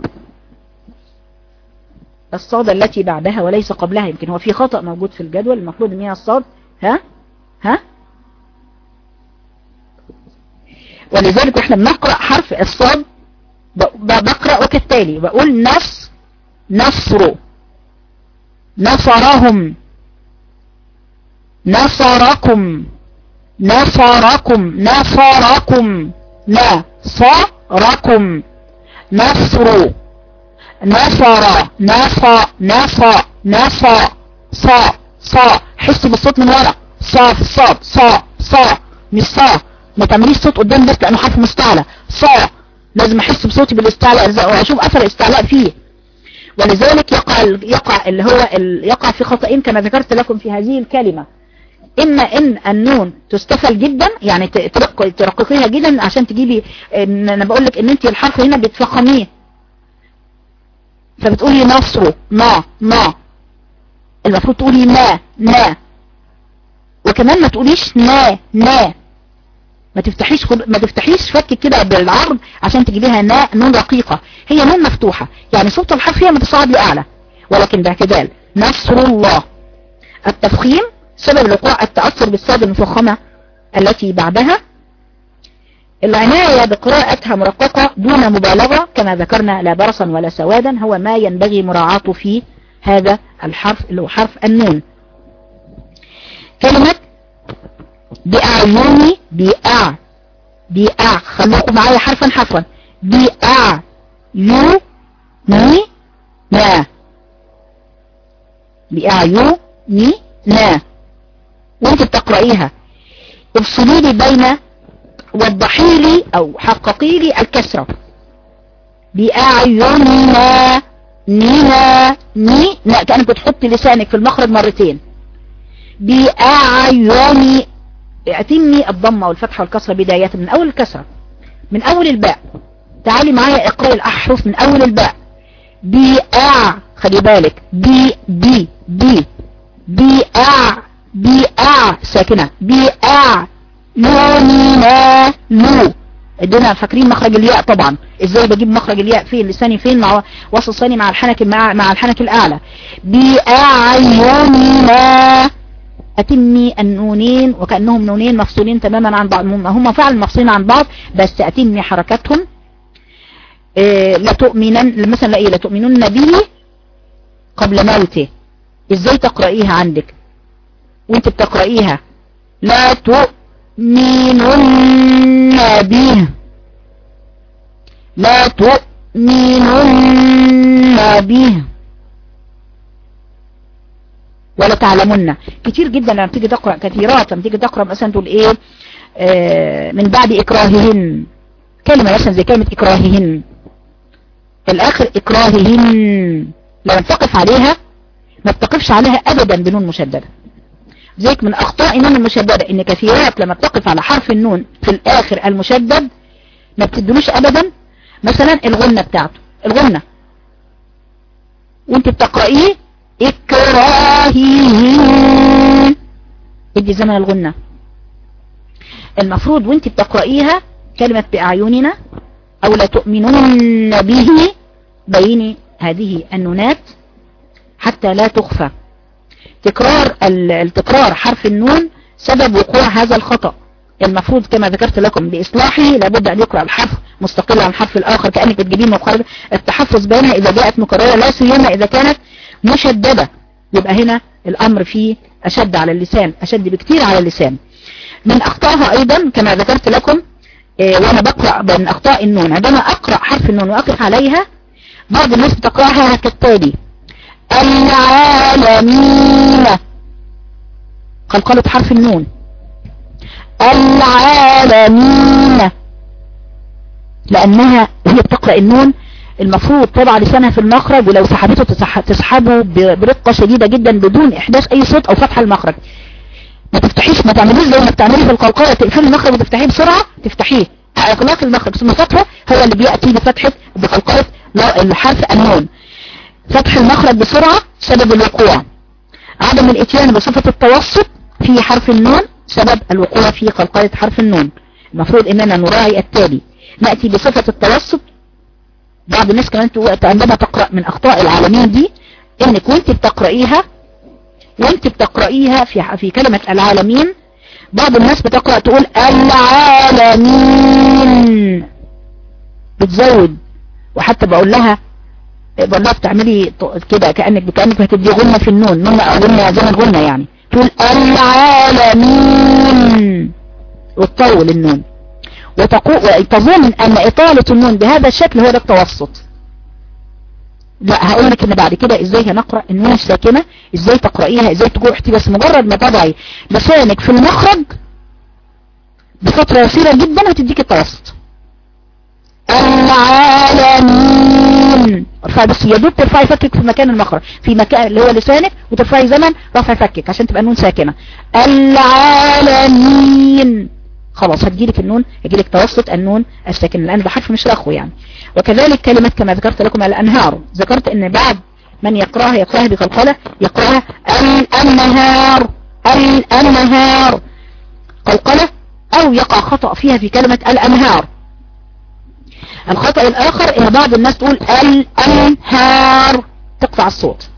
A: الصاد التي بعدها وليس قبلها يمكن هو في خطأ موجود في الجدول المفروض ان هي الصاد ها ها ولذلك احنا بنقرأ حرف الصاد بقرأ كالتالي بقول نص نصر نصرهم نصركم نصركم نصركم نصركم نصر نصر نص نص نص صا صا حس بالصوت من ورا صا في الصاد صا صا مش صا ما تعمليش صوت قدام بس لانه حرف مستعلى صا لازم احس بصوتي بالاستعلاء واشوف اثر الاستعلاء فيه ولذلك يقع يقع اللي هو يقع في خطأين كما ذكرت لكم في هذه الكلمة اما ان النون تستفل جدا يعني ترققيها جدا عشان تجيبي انا بقول لك ان انت الحرف هنا بتفخميه فبتقولي نصر ما ما المفروض تقولي ما ما وكمان ما تقوليش نا نا ما تفتحيش ما تفتحيش فك كده بالعرض عشان تجيبيها نا نون رقيقة هي نون مفتوحة يعني صوت الحرف فيها متصاعد لأعلى ولكن باعتدال نصر الله التفخيم سبب الوقوع التأثر بالصاد المفخمة التي بعدها العناية بقراءتها مرققة دون مبالغة كما ذكرنا لا برصا ولا سوادا هو ما ينبغي مراعاته في هذا الحرف اللي هو حرف النون كلمة بأعيوني بأع بأع خلوكم معايا حرفا حرفا بأع يو ني نا بأعيوني نا وانت بتقرأيها افصلي لي بين وضحي لي او حققي لي الكسرة بأعيننا نينا ني لا كأنك بتحطي لسانك في المخرج مرتين بأعيني اتمي الضمة والفتحة والكسرة بداية من اول الكسرة من اول الباء تعالي معايا اقرأي الاحرف من اول الباء بأع خلي بالك بي بي بي بأع بأع ساكنة بأع لونينا لو ادينا فاكرين مخرج الياء طبعا ازاي بجيب مخرج الياء فين لساني فين مع وسط لساني مع الحنك مع, مع الحنك الاعلى بأعيننا اتمي النونين وكأنهم نونين مفصولين تماما عن بعض هم فعلا مفصولين عن بعض بس اتمي حركتهم إيه لا تؤمنن مثلا لا ايه لا تؤمنن به قبل موته ازاي تقرأيها عندك وانت بتقرأيها لا تؤمنن به لا تؤمنن به ولا تعلمن كتير جدا لما تيجي تقرأ كثيرات لما تيجي تقرأ مثلا تقول ايه آه من بعد اكراههن كلمة مثلا زي كلمة اكراههن الاخر اكراههن لما تقف عليها ما تقفش عليها ابدا بنون مشددة زيك من اخطاء النون المشددة ان كثيرات لما بتقف على حرف النون في الاخر المشدد ما بتدلوش ابدا مثلا الغنة بتاعته الغنة وانت بتقرأيه اكراهين ادي زمن الغنة المفروض وانت بتقرأيها كلمة باعيننا او لا تؤمنون به بيني هذه النونات حتى لا تخفى تكرار التكرار حرف النون سبب وقوع هذا الخطأ المفروض كما ذكرت لكم بإصلاحه لابد أن يقرأ الحرف مستقل عن الحرف الآخر كأنك بتجيبيه مقرر التحفظ بينها إذا جاءت مكررة لا سيما إذا كانت مشددة يبقى هنا الأمر فيه أشد على اللسان أشد بكتير على اللسان من أخطائها أيضا كما ذكرت لكم إيه وأنا بقرأ من أخطاء النون عندما أقرأ حرف النون وأقف عليها بعض الناس بتقرأها كالتالي العالمين قلقلة حرف النون العالمين لأنها هي بتقرأ النون المفروض تضع لسانها في المخرج ولو سحبته تسحبه برقة شديدة جدا بدون إحداث أي صوت أو فتح المخرج ما تفتحيش ما تعمليش زي ما بتعملي في القلقلة تقفلي المخرج وتفتحيه بسرعة تفتحيه اغلاق المخرج ثم فتحه هو اللي بيأتي بفتحة بقلقلة الحرف النون فتح المخرج بسرعة سبب الوقوع عدم الاتيان بصفة التوسط في حرف النون سبب الوقوع في قلقلة حرف النون المفروض اننا نراعي التالي نأتي بصفة التوسط بعض الناس كمان عندما تقرأ من اخطاء العالمين دي انك وانت بتقرأيها وانت بتقرأيها في في كلمة العالمين بعض الناس بتقرأ تقول العالمين بتزود وحتى بقول لها بقول لها بتعملي كده كأنك كأنك هتدي غنة في النون نون او غنة زي الغنة يعني تقول العالمين وتطول النون وتظن ان اطالة النون بهذا الشكل هو ده التوسط لا هقول لك ان بعد كده ازاي هنقرأ النون الساكنة ازاي تقرأيها ازاي تجوحتي بس مجرد ما تضعي لسانك في المخرج بفترة يسيرة جدا هتديك التوسط العالمين ارفعي بس يا دوب ترفعي فكك في مكان المخرج في مكان اللي هو لسانك وترفعي زمن رفع فكك عشان تبقى النون ساكنة العالمين خلاص هتجيلك النون هتجيلك توسط النون الساكن الآن بحرف مش رخو يعني وكذلك كلمة كما ذكرت لكم الأنهار ذكرت ان بعد من يقراها يقراها بقلقلة يقراها النهار النهار قلقلة او يقع خطأ فيها في كلمة الأنهار الخطأ الآخر ان بعض الناس تقول الأنهار تقطع الصوت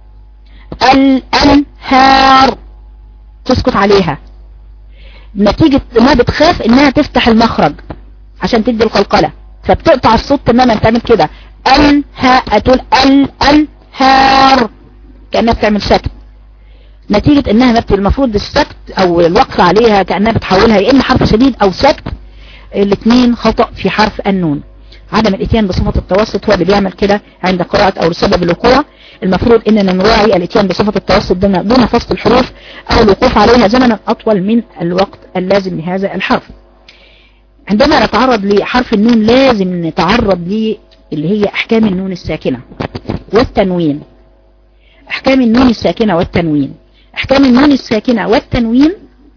A: الأنهار تسكت عليها نتيجة انها بتخاف انها تفتح المخرج عشان تدي القلقلة فبتقطع الصوت تماما تعمل كده انها تقول ال انهار كأنها بتعمل سكت نتيجة انها المفروض السكت او الوقف عليها كأنها بتحولها يا اما حرف شديد او سكت الاثنين خطأ في حرف النون عدم الاتيان بصفة التوسط هو اللي بيعمل كده عند قراءة او سبب الوقوع المفروض اننا نراعي الاتيان بصفة التوسط دون فصل الحروف او الوقوف عليها زمنا اطول من الوقت اللازم لهذا الحرف عندما نتعرض لحرف النون لازم نتعرض ل اللي هي احكام النون الساكنة والتنوين احكام النون الساكنة والتنوين احكام النون الساكنة والتنوين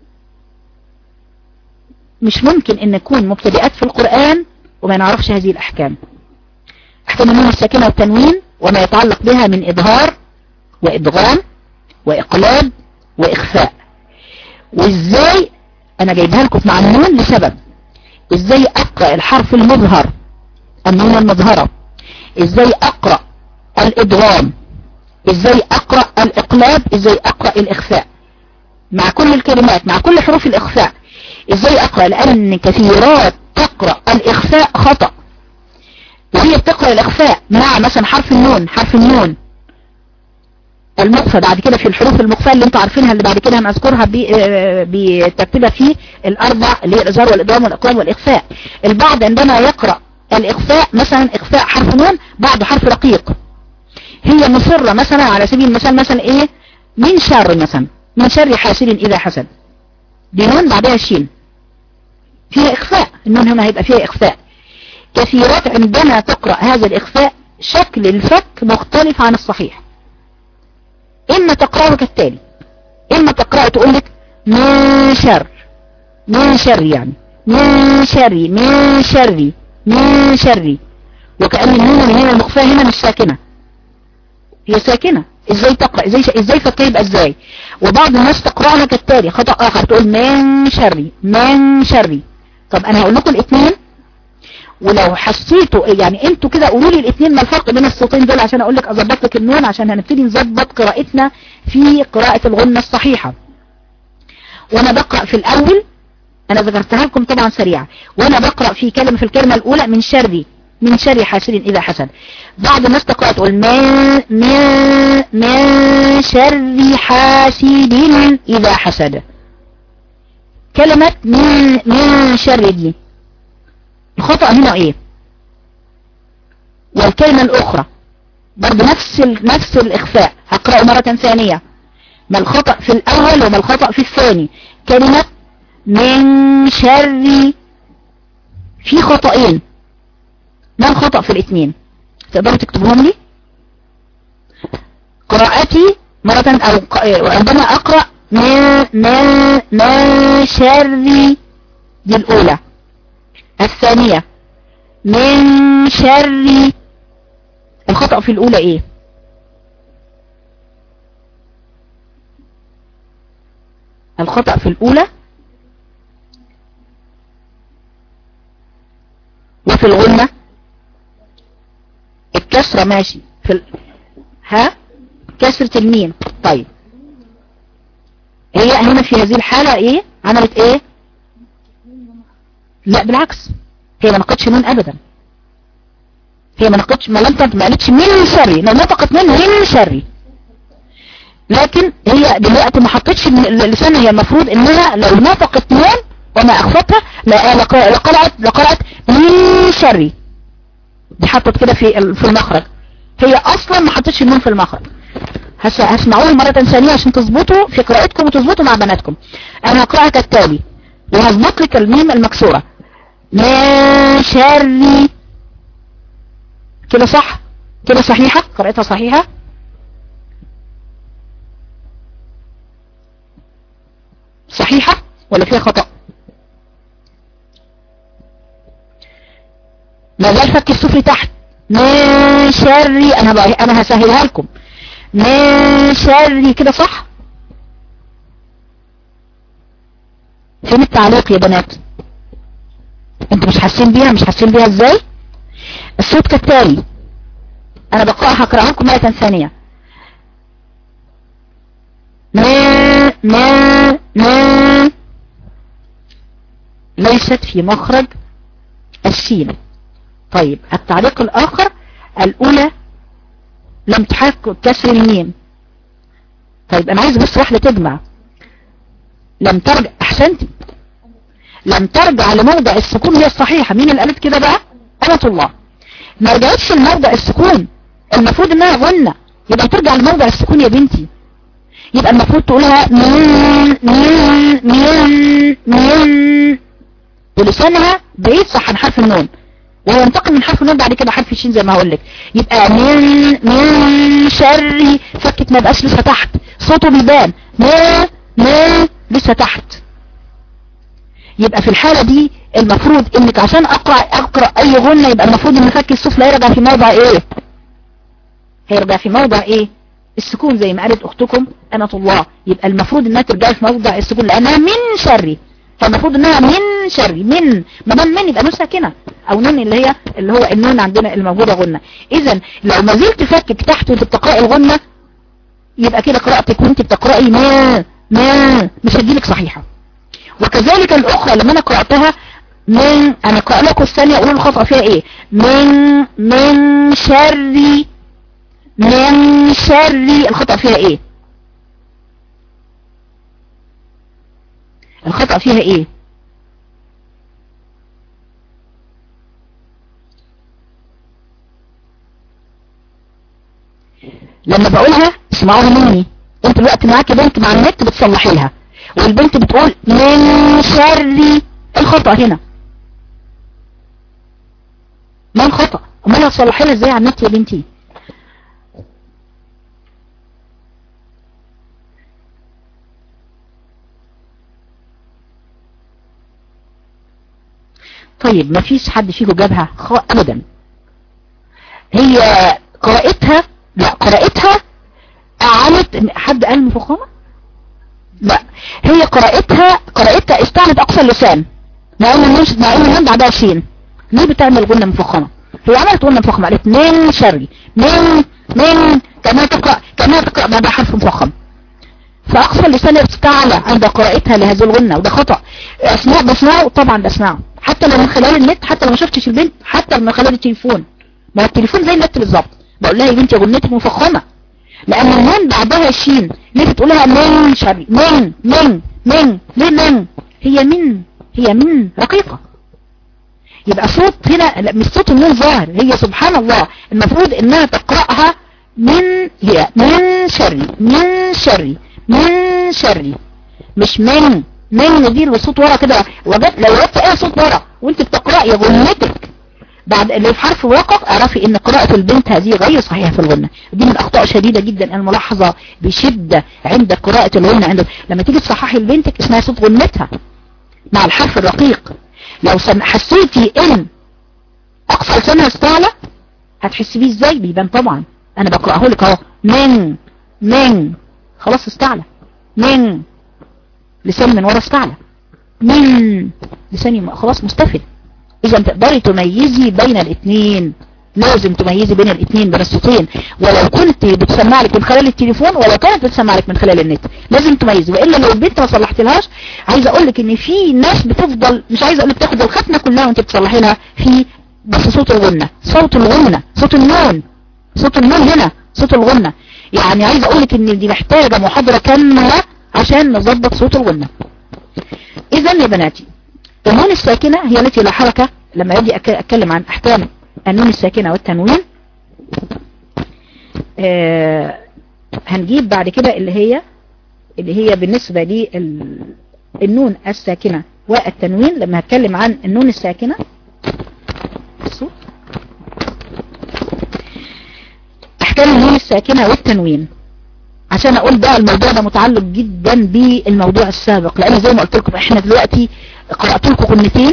A: مش ممكن ان نكون مبتدئات في القرآن وما نعرفش هذه الاحكام احكام النون الساكنة والتنوين وما يتعلق بها من إظهار وإدغام وإقلاب وإخفاء وإزاي أنا جايبها لكم مع النون لسبب إزاي أقرأ الحرف المظهر النون المظهرة إزاي أقرأ الإدغام إزاي أقرأ الإقلاب إزاي أقرأ الإخفاء مع كل الكلمات مع كل حروف الإخفاء إزاي أقرأ لأن كثيرات تقرأ الإخفاء خطأ وهي بتقرأ الإخفاء مع مثلا حرف النون حرف النون المخفى بعد كده في الحروف المخفى اللي انتوا عارفينها اللي بعد كده هنذكرها بترتيبها في الأربع اللي هي الإظهار والإضغام والإقلام والإخفاء البعض عندما يقرأ الإخفاء مثلا إخفاء حرف نون بعده حرف رقيق هي مصرة مثلا على سبيل المثال مثلا إيه من شر مثلا من شر حاسد إذا حسد دي نون بعدها شين فيها إخفاء النون هنا هيبقى فيها إخفاء كثيرات عندما تقرأ هذا الإخفاء شكل الفك مختلف عن الصحيح إما تقرأه كالتالي إما تقرأه تقول لك من شر من شر يعني من شر من شر من شر وكأن النون من هنا المخفاة هنا مش ساكنة هي ساكنة ازاي تقرأ ازاي ازاي فكها يبقى ازاي وبعض الناس تقرأها كالتالي خطأ اخر تقول من شر من شر طب انا هقول لكم الاثنين ولو حسيتوا يعني انتوا كده قولوا لي الاثنين ما الفرق بين الصوتين دول عشان اقول لك اظبط لك النون عشان هنبتدي نظبط قراءتنا في قراءة الغنة الصحيحة وانا بقرأ في الاول انا ذكرتها لكم طبعا سريعة وانا بقرأ في كلمة في الكلمة الاولى من شر من شر حاسد اذا حسد بعض الناس تقرأ تقول من من من شر حاسد اذا حسد كلمة من من شر دي الخطأ هنا ايه والكلمة الاخرى برضه نفس نفس الاخفاء هقرأه مرة ثانية ما الخطأ في الاول وما الخطأ في الثاني كلمة من شر في خطأين ما الخطأ في الاثنين تقدروا تكتبوهم لي قراءتي مرة او عندما اقرأ من من من شر دي الاولى الثانية من شر الخطأ في الاولى ايه الخطأ في الاولى وفي الغنة الكسرة ماشي في ال... ها كسرة الميم طيب هي هنا في هذه الحالة ايه عملت ايه لا بالعكس هي ما نقدش نون ابدا هي ما نقدش ما لم ما قالتش من شري لو نطقت من من شري لكن هي دلوقتي ما حطتش اللسان هي المفروض انها لو نطقت نون وما اخفتها لقرأت لقرأت من شري دي حطت كده في في المخرج هي اصلا ما حطتش النون في المخرج هسمعوه مرة ثانية عشان تظبطوا في قراءتكم وتظبطوا مع بناتكم انا هقرأها كالتالي وهظبط لك الميم المكسورة ما شري كده صح كده صحيحة قراءتها صحيحة صحيحة ولا فيها خطأ ما زال فك السفلي تحت من شري انا بقى انا هسهلها لكم من شري كده صح فين التعليق يا بنات انتوا مش حاسين بيها مش حاسين بيها ازاي الصوت كالتالي انا بقرأها هقرأها لكم مرة ثانية ما ما ما ليست في مخرج الشين طيب التعليق الاخر الاولى لم تحقق كسر الميم طيب انا عايز بس واحدة تجمع لم ترجع احسنتي لم ترجع لموضع السكون هي الصحيحة مين اللي قالت كده بقى أمة الله ما رجعتش لموضع السكون المفروض انها غنة يبقى ترجع لموضع السكون يا بنتي يبقى المفروض تقولها مين مين مين مين ولسانها بعيد صح عن حرف النون وهو ينتقل من حرف النون بعد كده حرف الشين زي ما هقول لك يبقى من من شر فكت ما بقاش لسه تحت صوته بيبان ما ما لسه تحت يبقى في الحالة دي المفروض انك عشان اقرأ اقرأ اي غنة يبقى المفروض ان فك السفلى يرجع في موضع ايه هيرجع في موضع ايه السكون زي ما قالت اختكم انا الله يبقى المفروض انها ترجع في موضع السكون لانها من شري فالمفروض انها من شري من ما دام من يبقى نون ساكنه او نون اللي هي اللي هو النون عندنا الموجوده غنه اذا لو ما زلت فكك تحت وانت بتقراي الغنه يبقى كده قراءتك وانت بتقراي ما ما مش هتجيلك صحيحه وكذلك الاخرى لما انا قراتها من انا اقرا لكم الثانيه اقول الخطا فيها ايه من من شر من شر الخطا فيها ايه الخطأ فيها ايه لما بقولها اسمعوها مني انت الوقت معاكي بنت مع النت بتصلحي لها والبنت بتقول من شر الخطأ هنا ما الخطأ امال هتصلحي لها ازاي على النت يا بنتي طيب ما فيش حد فيكم جابها ابدا هي قراءتها لا قراءتها اعلت حد قال مفخمة لا هي قراءتها قراءتها استعملت اقصى اللسان مع ان النون مع ان النون بعدها شين ليه بتعمل غنة مفخمة هي عملت غنة مفخمة قالت من شري من من كما تقرأ كما تقرأ بعدها حرف مفخم فاقصى اللسان استعلى عند قراءتها لهذه الغنة وده خطأ اسماء بسمعه طبعا بسمعه حتى لو من خلال النت حتى لو ما شفتش البنت حتى لو من خلال التليفون ما هو التليفون زي النت بالظبط بقول لها يا بنتي غنتك مفخمة لان النون بعدها الشين ليه بتقولها من شري من من من ليه من هي من هي من رقيقة يبقى صوت هنا مش صوت النون ظاهر هي سبحان الله المفروض انها تقرأها من هي من شري من شري من شري مش من من دي الصوت ورا كده وجدت لو وجدت اي صوت ورا وانت بتقرأي غنتك بعد اللي في حرف وقف اعرفي ان قراءة البنت هذه غير صحيحة في الغنة دي من اخطاء شديدة جدا الملاحظة بشدة عند قراءة الغنة عند لما تيجي تصححي لبنتك اسمها صوت غنتها مع الحرف الرقيق لو سم... حسيتي ان اقصى لسانها استعلى هتحسي بيه ازاي بيبان طبعا انا بقرأه لك اهو من من خلاص استعلى من لسان من ورا استعلى من لساني خلاص مستفد اذا تقدري تميزي بين الاثنين لازم تميزي بين الاثنين بين الصوتين ولو كنت بتسمع لك من خلال التليفون ولو كانت بتسمع لك من خلال النت لازم تميزي والا لو البنت ما صلحتلهاش عايزه اقول لك ان في ناس بتفضل مش عايزه اقول لك تاخد الختمه كلها وانت بتصلحي لها في بس صوت الغنه صوت الغنه صوت النون صوت النون هنا صوت الغنه يعني عايزه اقول لك ان دي محتاجه محاضره كامله عشان نظبط صوت الغنه اذا يا بناتي النون الساكنة هي التي لا حركة لما يجي اتكلم عن احكام النون الساكنة والتنوين آه هنجيب بعد كده اللي هي اللي هي بالنسبة للنون الساكنة والتنوين لما هتكلم عن النون الساكنة احكام النون الساكنة والتنوين عشان اقول بقى الموضوع ده متعلق جدا بالموضوع السابق لان زي ما قلت لكم احنا دلوقتي قرأت لكم كلمتين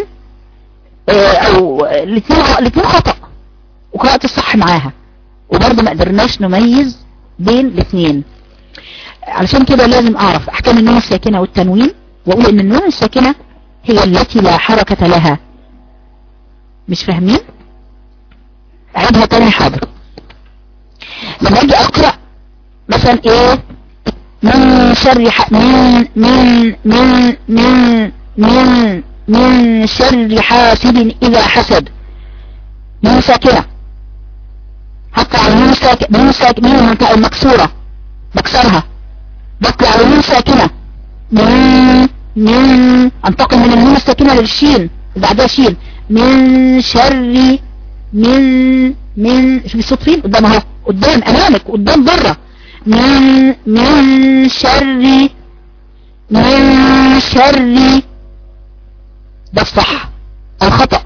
A: او الاثنين الاثنين خطأ وقرأت الصح معاها وبرضه ما قدرناش نميز بين الاثنين علشان كده لازم اعرف احكام النون الساكنة والتنوين واقول ان النون الساكنة هي التي لا حركة لها مش فاهمين اعيدها تاني حاضر لما اجي اقرأ مثلا ايه من شر ح... من من من من من من شر حاسد اذا حسد من ساكنة حتى على من ساكنة من ساكنة من المكسورة بكسرها بطلع على من ساكنة من من انتقل من النون الساكنة للشين بعدها شين من شر من من شوف الصوت فين قدام اهو قدام امامك قدام بره من من شر من شر ده الصح الخطأ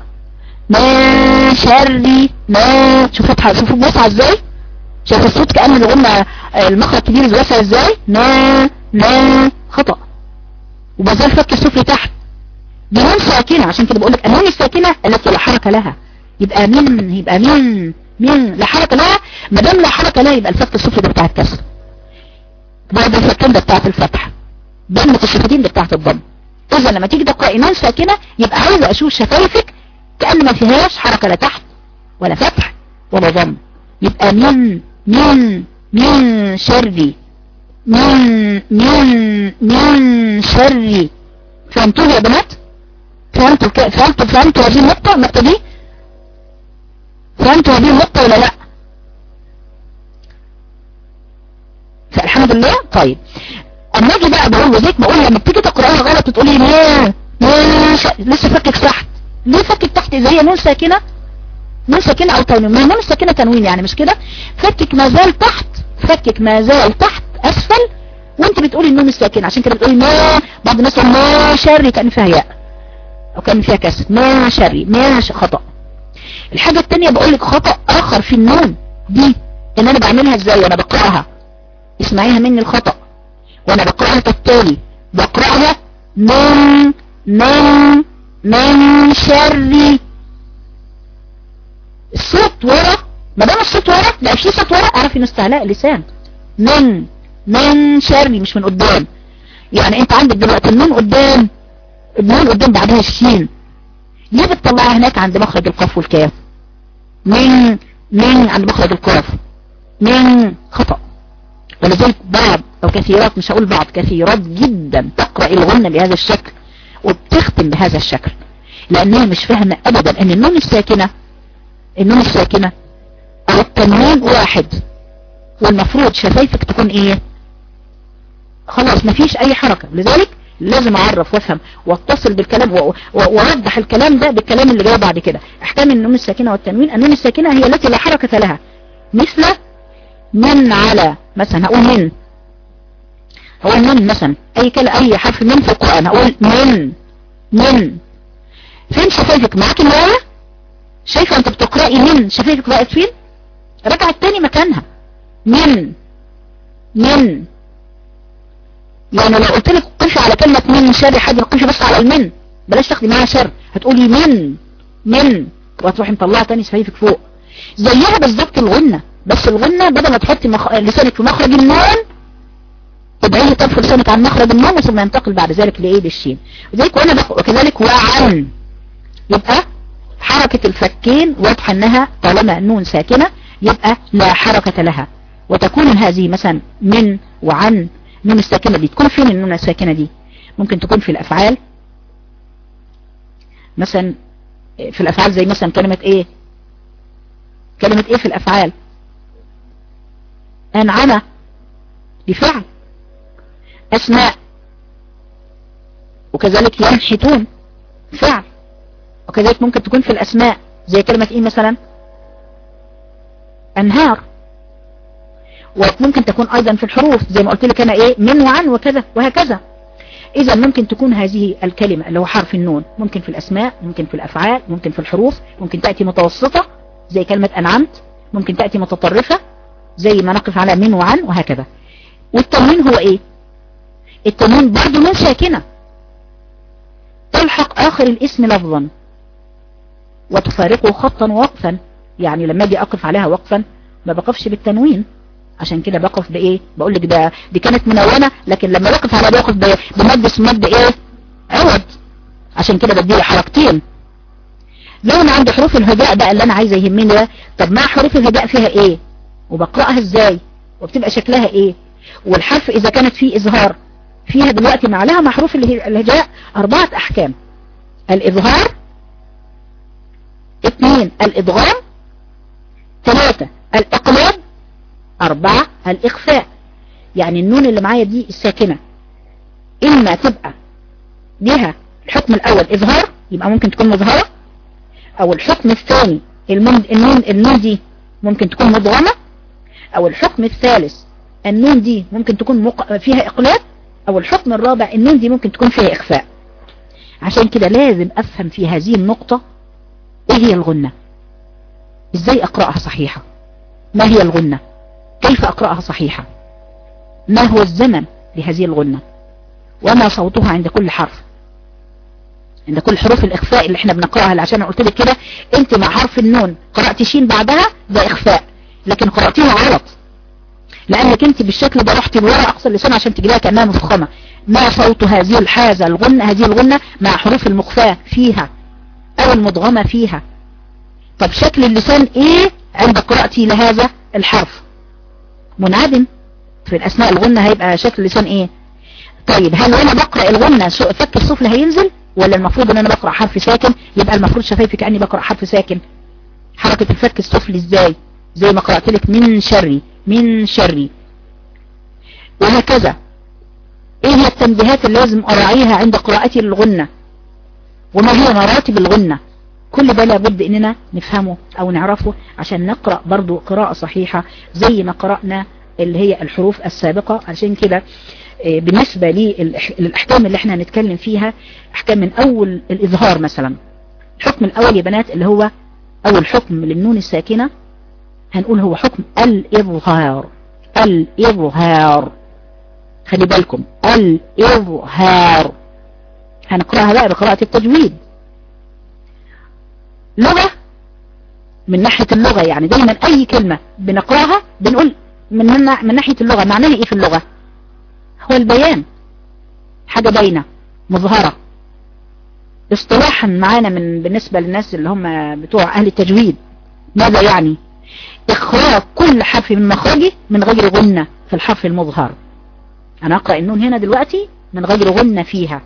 A: من شر ما شوف فتحة شوفوا بوسعة ازاي شايف الصوت كأن اللي قلنا المخرج كبير واسع ازاي ما ما خطأ وبزال فك السفلي تحت دي نون ساكنة عشان كده بقول لك النون الساكنة التي لا حركة لها يبقى من يبقى من من لا حركة لها ما دام لا حركة لها يبقى الفك السفلي ده بتاع الكسر بعد الفكين ده بتاعت الفتح ضمة الشفتين ده بتاعت الضم اذا لما تيجي تقرأ نون ساكنة يبقى عايزة اشوف شفايفك كأن ما فيهاش حركة لا تحت ولا فتح ولا ضم يبقى من من من شري من من من شري فهمتوا يا بنات فهمتوا فهمتوا فهمتوا هذه النقطة النقطة دي فهمتوا هذه النقطة ولا لا فالحمد لله طيب اما اجي بقى بقول وزيك بقول لما بتيجي تقراها غلط تقولي ما ما لسه فكك تحت ليه فكك تحت زي نون ساكنه نون ساكنه او تنوين ما نون الساكنه تنوين يعني مش كده فكك ما زال تحت فكك ما زال تحت اسفل وانت بتقولي النون الساكنه عشان كده بتقولي ما بعض الناس ما شري كان فيها ياء او كان فيها كسر ما شري ما خطأ الحاجة التانية بقول لك خطأ اخر في النون دي ان انا بعملها ازاي وانا بقرأها اسمعيها مني الخطأ وانا بقرأها كالتالي بقرأها من من من شر الصوت ورا ما دام الصوت ورا لا في صوت ورا اعرف انه استعلاء لسان من من شر مش من قدام يعني انت عندك دلوقتي النون قدام النون قدام بعدها الشين ليه بتطلعها هناك عند مخرج القاف والكاف من من عند مخرج القاف من خطأ ولذلك بعض او كثيرات مش هقول بعض كثيرات جدا تقرأ الغنة بهذا الشكل وبتختم بهذا الشكل لانها مش فاهمة ابدا ان النون الساكنة النون الساكنة او التنوين واحد والمفروض شفايفك تكون ايه خلاص مفيش اي حركة لذلك لازم اعرف وافهم واتصل بالكلام واوضح الكلام ده بالكلام اللي جاي بعد كده احكام النون الساكنة والتنوين النون الساكنة هي التي لا حركة لها مثل من على مثلا هقول من اقول من مثلا اي كلمة اي حرف من في القرآن اقول من من فين شفايفك معاك الآية شايفة انت بتقرأي من شفايفك بقت فين رجعت تاني مكانها من من يعني لو قلت لك قفي على كلمة من شر حاجة قفي بس على المن بلاش تاخدي معاها شر هتقولي من من وهتروحي مطلعها تاني شفايفك فوق زيها بالظبط الغنة بس الغنة بدل ما تحطي مخ... لسانك في مخرج النون تبعيه طرف لسانك عن مخرج النون ثم ينتقل بعد ذلك لايه للشين وذلك وانا بق... وكذلك وعن يبقى حركة الفكين واضحة انها طالما النون ساكنة يبقى لا حركة لها وتكون هذه مثلا من وعن النون الساكنة دي تكون فين النون الساكنة دي ممكن تكون في الافعال مثلا في الافعال زي مثلا كلمة ايه كلمة ايه في الافعال انعم دي فعل اسماء وكذلك ينحتون فعل وكذلك ممكن تكون في الاسماء زي كلمة ايه مثلا انهار وممكن تكون ايضا في الحروف زي ما قلت لك انا ايه من وعن وكذا وهكذا اذا ممكن تكون هذه الكلمة اللي هو حرف النون ممكن في الاسماء ممكن في الافعال ممكن في الحروف ممكن تأتي متوسطة زي كلمة انعمت ممكن تأتي متطرفة زي ما نقف على من وعن وهكذا والتنوين هو ايه التنوين برضه نون ساكنة تلحق اخر الاسم لفظا وتفارقه خطا ووقفا يعني لما اجي اقف عليها وقفا ما بقفش بالتنوين عشان كده بقف بايه بقول لك ده دي كانت منونة لكن لما بقف على بقف بمد اسم مد ايه عوض عشان كده بديله حركتين لو انا عندي حروف الهجاء بقى اللي انا عايزه يهمني ده طب مع حروف الهجاء فيها ايه وبقرأها ازاي وبتبقى شكلها ايه والحرف اذا كانت فيه اظهار فيها دلوقتي مع لها مع حروف الهجاء اربعة احكام الاظهار اثنين الادغام ثلاثة الاقلاب اربعة الاخفاء يعني النون اللي معايا دي الساكنة اما تبقى لها الحكم الاول اظهار يبقى ممكن تكون مظهرة او الحكم الثاني النون النون دي ممكن تكون مضغمة او الحكم الثالث النون دي ممكن تكون مق... فيها اقلاب او الحكم الرابع النون دي ممكن تكون فيها اخفاء عشان كده لازم افهم في هذه النقطة ايه هي الغنة ازاي اقرأها صحيحة ما هي الغنة كيف اقرأها صحيحة ما هو الزمن لهذه الغنة وما صوتها عند كل حرف عند كل حروف الاخفاء اللي احنا بنقرأها عشان قلت لك كده انت مع حرف النون قرأت شين بعدها ده اخفاء لكن قرأتيها غلط لانك انت بالشكل ده رحتي لورا اقصى اللسان عشان تجيبها كانها مفخمه ما صوت هذه الحاجه الغنه هذه الغنه مع حروف المخفاه فيها او المدغمه فيها طب شكل اللسان ايه عند قراءتي لهذا الحرف منعدم في الاسماء الغنه هيبقى شكل اللسان ايه طيب هل وانا بقرا الغنه فك السفلى هينزل ولا المفروض ان انا بقرا حرف ساكن يبقى المفروض شفايفي كاني بقرا حرف ساكن حركه الفك السفلي ازاي زي ما قرات لك من شري من شري وهكذا ايه هي التنبيهات اللي لازم اراعيها عند قراءتي للغنة وما هي مراتب الغنة كل ده لابد اننا نفهمه او نعرفه عشان نقرأ برضو قراءة صحيحة زي ما قرأنا اللي هي الحروف السابقة عشان كده بالنسبة للأحكام اللي احنا هنتكلم فيها أحكام من أول الإظهار مثلا الحكم الأول يا بنات اللي هو أول حكم للنون الساكنة هنقول هو حكم الإظهار الإظهار خلي بالكم الإظهار هنقرأها بقى بقراءة التجويد لغة من ناحية اللغة يعني دايما أي كلمة بنقرأها بنقول من, من ناحية اللغة معناها إيه في اللغة هو البيان حاجة باينة مظهرة اصطلاحا معانا من بالنسبة للناس اللي هم بتوع أهل التجويد ماذا يعني إخراج كل حرف من مخرجه من غير غنة في الحرف المظهر أنا أقرأ النون هنا دلوقتي من غير غنة فيها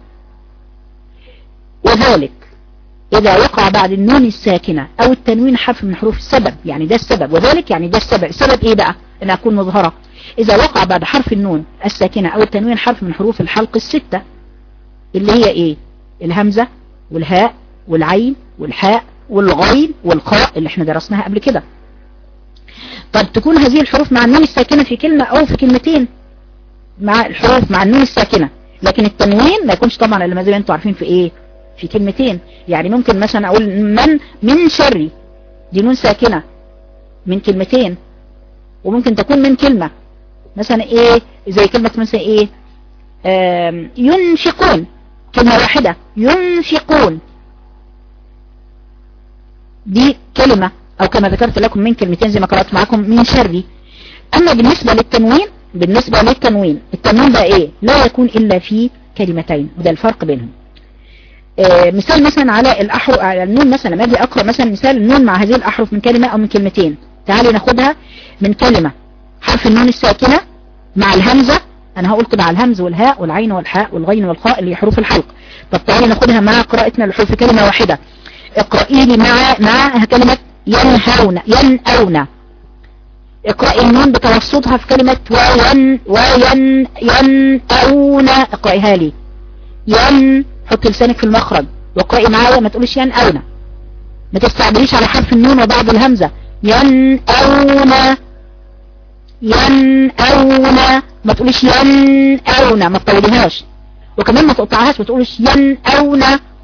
A: وذلك إذا وقع بعد النون الساكنة أو التنوين حرف من حروف السبب يعني ده السبب وذلك يعني ده السبب السبب إيه بقى أن أكون مظهرة إذا وقع بعد حرف النون الساكنة أو التنوين حرف من حروف الحلق الستة اللي هي إيه الهمزة والهاء والعين والحاء والغين والقاء اللي احنا درسناها قبل كده طب تكون هذه الحروف مع النون الساكنة في كلمة أو في كلمتين مع الحروف مع النون الساكنة لكن التنوين ما يكونش طبعا اللي ما زي ما انتم عارفين في ايه في كلمتين يعني ممكن مثلا اقول من من شري دي نون ساكنة من كلمتين وممكن تكون من كلمة مثلا ايه زي كلمة مثلا ايه ينفقون كلمة واحدة ينفقون دي كلمة او كما ذكرت لكم من كلمتين زي ما قرأت معكم من شري اما بالنسبة للتنوين بالنسبة للتنوين التنوين ده ايه لا يكون الا في كلمتين وده الفرق بينهم آه مثال مثلا على الاحرف على النون مثلا لما اجي اقرا مثلا مثال النون مع هذه الاحرف من كلمة او من كلمتين تعالي ناخدها من كلمة حرف النون الساكنة مع الهمزة انا قلت مع الهمز والهاء والعين والحاء والغين والخاء اللي حروف الحلق طب تعالي ناخدها مع قراءتنا للحروف كلمة واحدة اقرأي لي مع مع كلمة ينهون ينأون اقرأي النون بتوسطها في كلمة وين وين ينأون اقرأيها لي ين حط لسانك في المخرج واقرأي معايا ما تقوليش ينأون ما تستعجليش على حرف النون وبعد الهمزة ينأون ينأون ما تقوليش ينأون ما تطوليهاش وكمان ما تقطعهاش ما تقوليش ينأون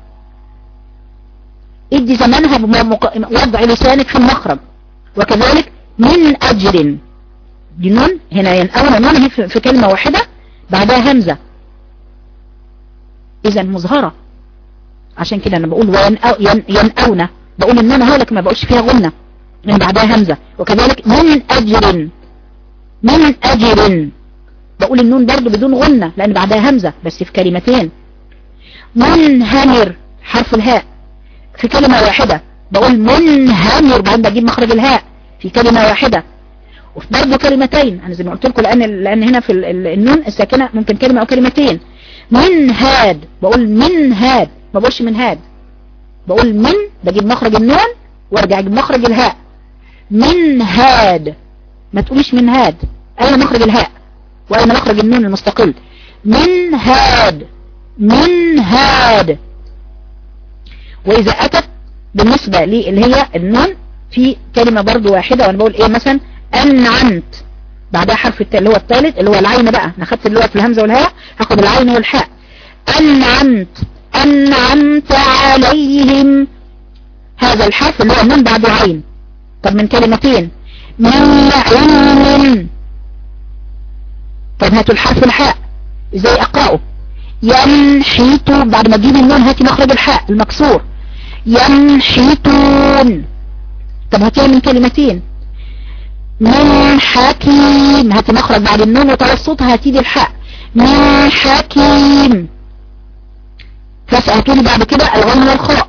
A: ادي زمانها بوضع لسانك في المخرج وكذلك من أجل دي نون هنا ينأون نون هي في كلمة واحدة بعدها همزة إذا مظهرة عشان كده أنا بقول ينأون بقول النون هو لك ما بقولش فيها غنة من بعدها همزة وكذلك من أجل من أجل بقول النون برضو بدون غنة لأن بعدها همزة بس في كلمتين منهمر حرف الهاء في كلمة واحدة بقول منهمر بعد بجيب مخرج الهاء في كلمة واحدة وفي برضه كلمتين انا زي ما قلت لكم لان لان هنا في النون الساكنه ممكن كلمه او كلمتين من هاد بقول من هاد ما بقولش من هاد بقول من بجيب مخرج النون وارجع اجيب مخرج الهاء من هاد ما تقوليش من هاد اين مخرج الهاء واين مخرج النون المستقل من هاد من هاد واذا اتت بالنسبة لي اللي هي النون في كلمة برضو واحدة وانا بقول ايه مثلا انعمت بعدها حرف التاء اللي هو الثالث اللي هو العين بقى انا خدت اللي هو في الهمزة والهاء هاخد العين والحاء انعمت انعمت عليهم هذا الحرف اللي هو من بعد عين طب من كلمتين من علم طب هاتوا الحرف الحاء ازاي اقرأه ينحيت بعد ما تجيب النون هاتي مخرج الحاء المكسور ينحتون طب هاتيها من كلمتين من حكيم هاتي مخرج بعد النون وتوسطها هاتي الحاء من حكيم فسأتوني بعد كده الغن والخاء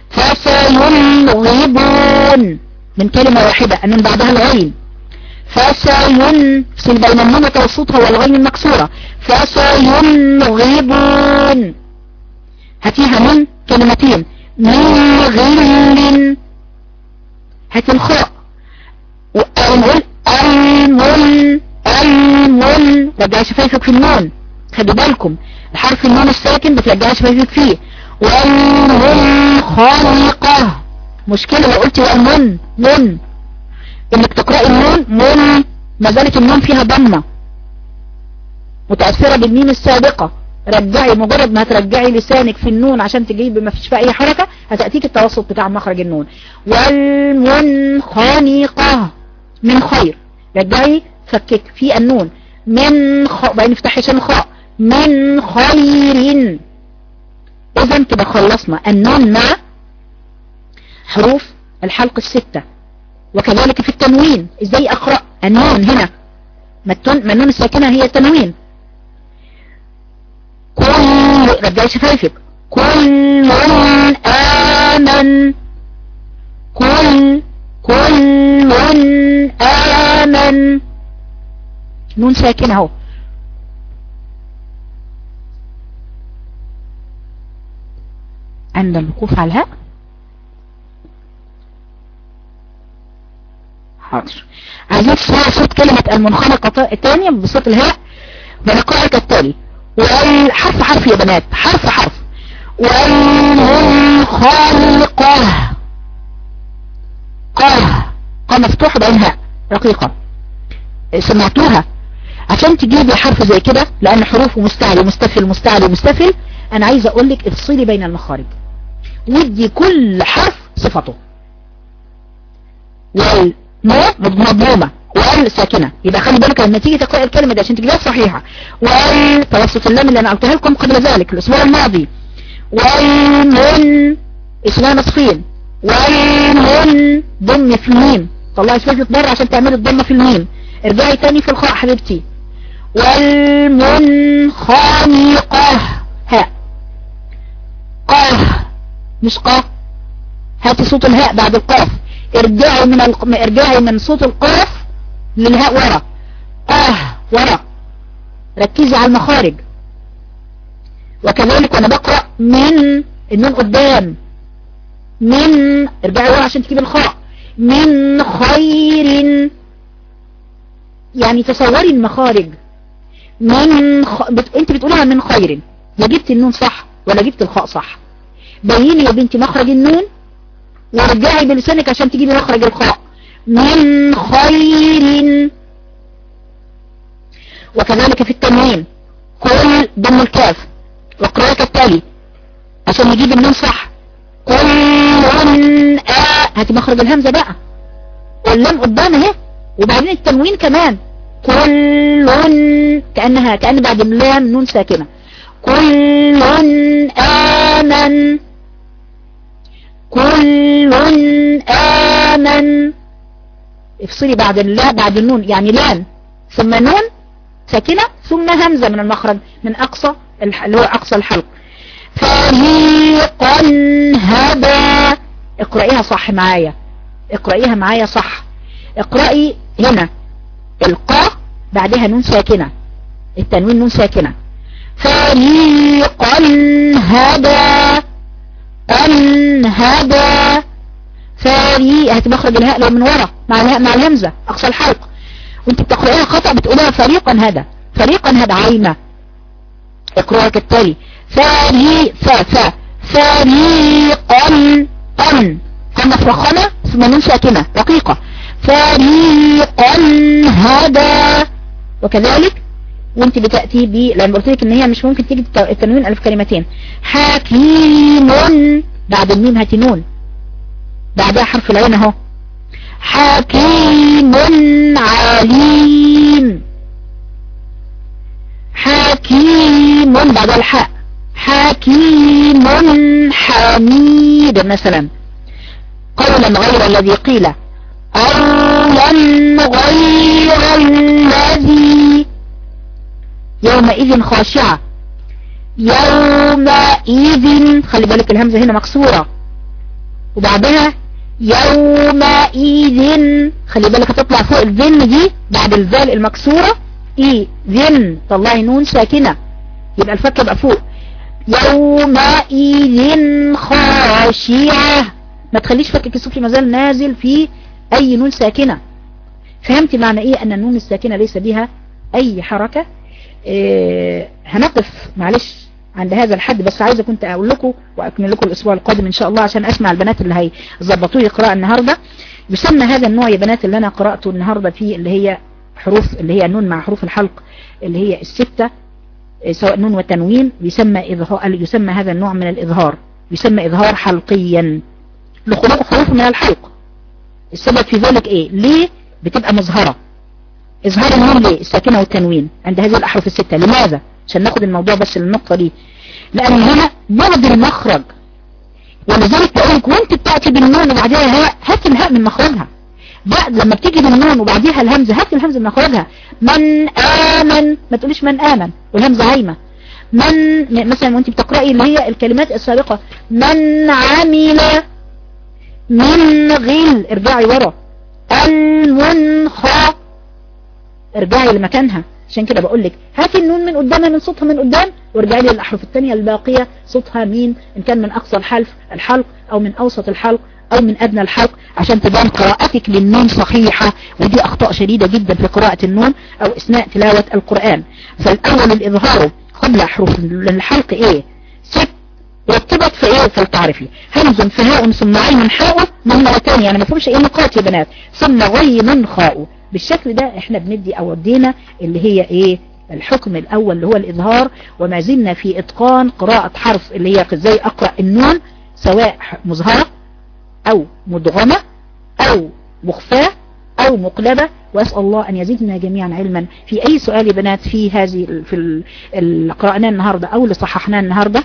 A: فسينغبون من كلمة واحدة النون بعدها الغين فسينفصل بين النون وتوسطها والغين المكسورة فسينغبون هاتيها من كلمتين من غل هات الخاء وأنقول المن المن رجع شفايفك في النون خدوا بالكم الحرف النون الساكن بترجع شفايفك فيه والمن خالقة مشكلة لو قلت والمن من انك تقرأي النون من ما زالت النون فيها ضمة متأثرة بالميم السابقة رجعي مجرد ما هترجعي لسانك في النون عشان تجيب ما فيش فيها اي حركة هتأتيك التوسط بتاع مخرج النون والمنخنقة من خير رجعي فكك في النون من خ... بقى نفتح عشان خاء من خير اذا كده خلصنا النون مع حروف الحلق الستة وكذلك في التنوين ازاي اقرأ النون هنا ما النون الساكنة هي التنوين كل رجعي شفايفك كل آمن كل كل آمن نون ساكنة اهو عند الوقوف على الهاء حاضر عايزين تسمعوا صوت كلمة المنخنقة الثانية بصوت الهاء بنقرأ كالتالي والحرف حرف يا بنات حرف حرف والمنخلقة قه قه مفتوح بعينها رقيقة سمعتوها عشان تجيبي حرف زي كده لان حروفه مستعلي مستفل مستعلي مستفل انا عايزه اقول لك افصلي بين المخارج ودي كل حرف صفته والماء مضمومة وال ساكنة يبقى خلي بالك لما تيجي تقرأ الكلمة دي عشان تجيبها صحيحة وال توسط اللام اللي انا قلتها لكم قبل ذلك الاسبوع الماضي والمن اسمها نصفين والمن ضم في الميم طلعي شوية بره عشان تعملي الضمة في الميم ارجعي تاني في الخاء حبيبتي والمنخنقة هاء قاه مش قاه هاتي صوت الهاء بعد القاف ارجعي من الق... ارجعي من صوت القاف للهاء ورا قاه ورا ركزي على المخارج وكذلك وانا بقرأ من النون قدام من ارجعي ورا عشان تجيب الخاء من خير يعني تصوري المخارج من خ... بت... انت بتقولها من خير لا جبت النون صح ولا جبت الخاء صح بيني يا بنتي مخرج النون ورجعي بلسانك عشان تجيبي مخرج الخاء من خير وكذلك في التنوين كل ضم الكاف وقراءة التالي عشان نجيب النون صح كل آ هاتي مخرج الهمزة بقى واللام قدام اهي وبعدين التنوين كمان كل كأنها كأن بعد اللام نون ساكنة كل آمن كل آمن افصلي بعد اللام بعد النون يعني لام ثم نون ساكنة ثم همزة من المخرج من أقصى اللي هو أقصى الحلق فريقا هدى اقرأيها صح معايا اقرأيها معايا صح اقرأي هنا القاء بعدها نون ساكنة التنوين نون ساكنة فريقا هدى أن هدى فريق هاتي مخرج الهاء لو من ورا مع الهاء مع الهمزة أقصى الحلق وانت بتقرأيها خطأ بتقولها فريقا هدى فريقا هدى عايمة اقرأها كالتالي فريق ف ف فريقا أن أن مفخمة ثم نون ساكنة رقيقة فريقا هدى وكذلك وانت بتأتي ب لان قلت لك ان هي مش ممكن تيجي التنوين الف كلمتين حكيم بعد الميم هاتي نون بعدها حرف العين اهو حكيم عليم حكيم بعد الحاء حكيم حميد مثلا قولا غير الذي قيل قولا غير الذي يومئذ خاشعة يومئذ خلي بالك الهمزة هنا مكسورة وبعدها يومئذ خلي بالك هتطلع فوق الذن دي بعد الذال المكسورة اي ذن طلعي نون ساكنة يبقى الفك يبقى فوق يومئذ خاشعة ما تخليش فكك السفلي مازال نازل في اي نون ساكنة فهمت معنى ايه ان النون الساكنة ليس بها اي حركة إيه هنقف معلش عند هذا الحد بس عايزة كنت اقول لكم واكمل لكم الاسبوع القادم ان شاء الله عشان اسمع البنات اللي هيظبطوا لي قراءة النهاردة يسمى هذا النوع يا بنات اللي انا قرأته النهاردة فيه اللي هي حروف اللي هي نون مع حروف الحلق اللي هي الستة سواء نون وتنوين يسمى إظهار يسمى هذا النوع من الإظهار يسمى إظهار حلقيا لخلق حروف من الحلق السبب في ذلك إيه ليه بتبقى مظهرة إظهار النون ليه الساكنة والتنوين عند هذه الأحرف الستة لماذا عشان ناخد الموضوع بس للنقطة دي لأن هنا بعد المخرج ولذلك بقولك وانت بتأتي بالنون وبعدها هاء هات الهاء من مخرجها بعد لما بتيجي بالنون وبعديها الهمزة هات الهمزة من مخرجها من آمن ما تقوليش من آمن والهمزة هايمة من مثلا وانت بتقرأي اللي هي الكلمات السابقة من عمل من غل ارجعي ورا المنخى ارجعي لمكانها عشان كده بقول لك هاتي النون من قدامها من صوتها من قدام وارجعي لي الاحرف الثانيه الباقيه صوتها مين ان كان من اقصى الحلف الحلق او من اوسط الحلق او من ادنى الحلق عشان تبان قراءتك للنون صحيحة ودي اخطاء شديدة جدا في قراءة النون او اثناء تلاوة القرآن فالاول الاظهار قبل حروف الحلق ايه ست رتبت في ايه فلتعرفي همز فهاء ثم عين حاء من مرتين يعني ما فيهمش ايه نقاط يا بنات ثم غين خاء بالشكل ده احنا بندي او ادينا اللي هي ايه الحكم الاول اللي هو الاظهار وما زلنا في اتقان قراءة حرف اللي هي ازاي اقرأ النون سواء مظهرة او مدغمة او مخفاة او مقلبة واسأل الله ان يزيدنا جميعا علما في اي سؤال يا بنات في هذه في اللي قرأناه النهاردة او اللي صححناه النهاردة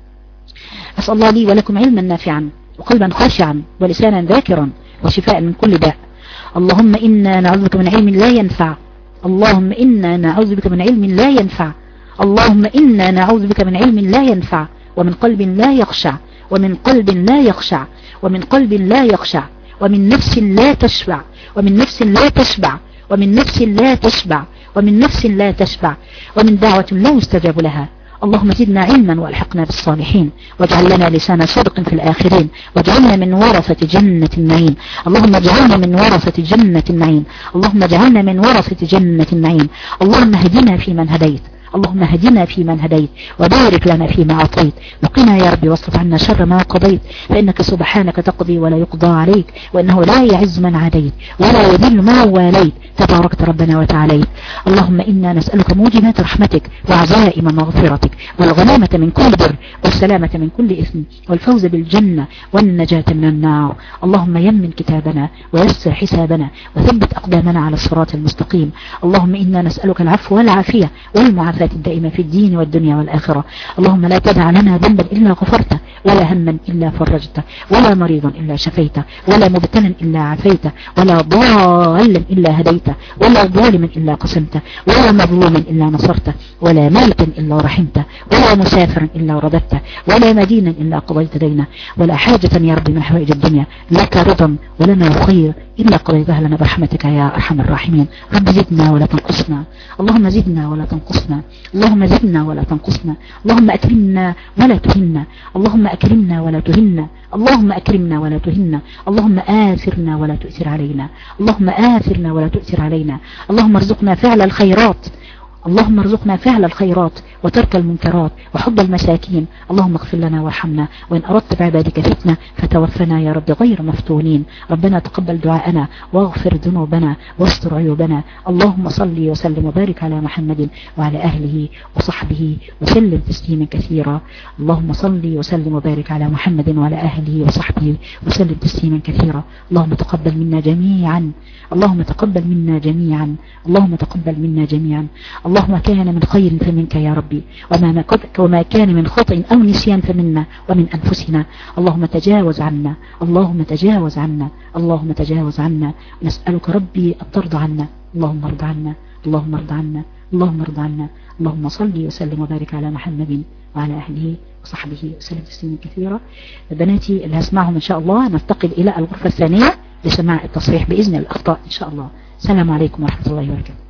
A: اسأل الله لي ولكم علما نافعا وقلبا خاشعا ولسانا ذاكرا وشفاء من كل داء اللهم إنا نعوذ بك من علم لا ينفع اللهم إنا نعوذ بك من علم لا ينفع اللهم إنا نعوذ بك من علم لا ينفع ومن قلب لا يخشع ومن قلب لا يخشع ومن قلب لا يخشع ومن نفس لا تشبع ومن نفس لا تشبع ومن نفس لا تشبع ومن نفس لا تشبع ومن دعوة لا يستجاب لها اللهم زدنا علما والحقنا بالصالحين واجعل لنا لسان صدق في الآخرين واجعلنا من ورثة جنة النعيم اللهم اجعلنا من ورثة جنة النعيم اللهم اجعلنا من ورثة جنة النعيم اللهم هدنا في من هديت اللهم هدنا في من هديت وبارك لنا فيما أعطيت وقنا يا ربي واصرف عنا شر ما قضيت فإنك سبحانك تقضي ولا يقضى عليك وإنه لا يعز من عاديت ولا يذل ما واليت تباركت ربنا وتعاليت اللهم إنا نسألك موجبات رحمتك وعزائم مغفرتك والغنامة من كل بر والسلامة من كل إثم والفوز بالجنة والنجاة من النار اللهم يمن كتابنا ويسر حسابنا وثبت أقدامنا على الصراط المستقيم اللهم إنا نسألك العفو والعافية والمعافاة الدائمة في الدين والدنيا والآخرة اللهم لا تدع لنا ذنبا إلا غفرته ولا هما إلا فرجته ولا مريضا إلا شفيته ولا مبتلا إلا عافيته ولا ضالا إلا هديته ولا ظالما إلا قسمته ولا مظلوما إلا نصرته ولا ميتا إلا رحمته ولا مسافرا إلا رددته ولا مدينا إلا قضيت دينه ولا حاجة يا رب من حوائج الدنيا لك رضا ولنا خير إلا قضيتها لنا برحمتك يا أرحم الراحمين رب زدنا ولا تنقصنا اللهم زدنا ولا تنقصنا اللهم زدنا ولا تنقصنا اللهم أكرمنا ولا تهنا اللهم أكرمنا ولا تهنا اللهم أكرمنا ولا تهنا اللهم آثرنا ولا تؤثر علينا اللهم آثرنا ولا تؤثر علينا اللهم ارزقنا فعل الخيرات اللهم ارزقنا فعل الخيرات وترك المنكرات وحب المساكين اللهم اغفر لنا وارحمنا وإن أردت بعبادك فتنة فتوفنا يا رب غير مفتونين ربنا تقبل دعاءنا واغفر ذنوبنا واستر عيوبنا اللهم صل وسلم وبارك على محمد وعلى أهله وصحبه وسلم تسليما كثيرا اللهم صل وسلم وبارك على محمد وعلى أهله وصحبه وسلم تسليما كثيرا اللهم تقبل منا جميعا اللهم تقبل منا جميعا اللهم تقبل منا جميعا اللهم كان من خير فمنك يا ربي وما, وما كان من خطأ أو نسيان فمنا ومن أنفسنا اللهم تجاوز عنا اللهم تجاوز عنا اللهم تجاوز عنا نسألك ربي أن ترضى عنا اللهم ارضى عنا اللهم ارضى عنا اللهم ارضى عنا اللهم صل وسلم وبارك على محمد وعلى أهله وصحبه وسلم تسليما كثيرا بناتي اللي هسمعهم إن شاء الله ننتقل إلى الغرفة الثانية لسماع التصحيح بإذن الأخطاء إن شاء الله السلام عليكم ورحمة الله وبركاته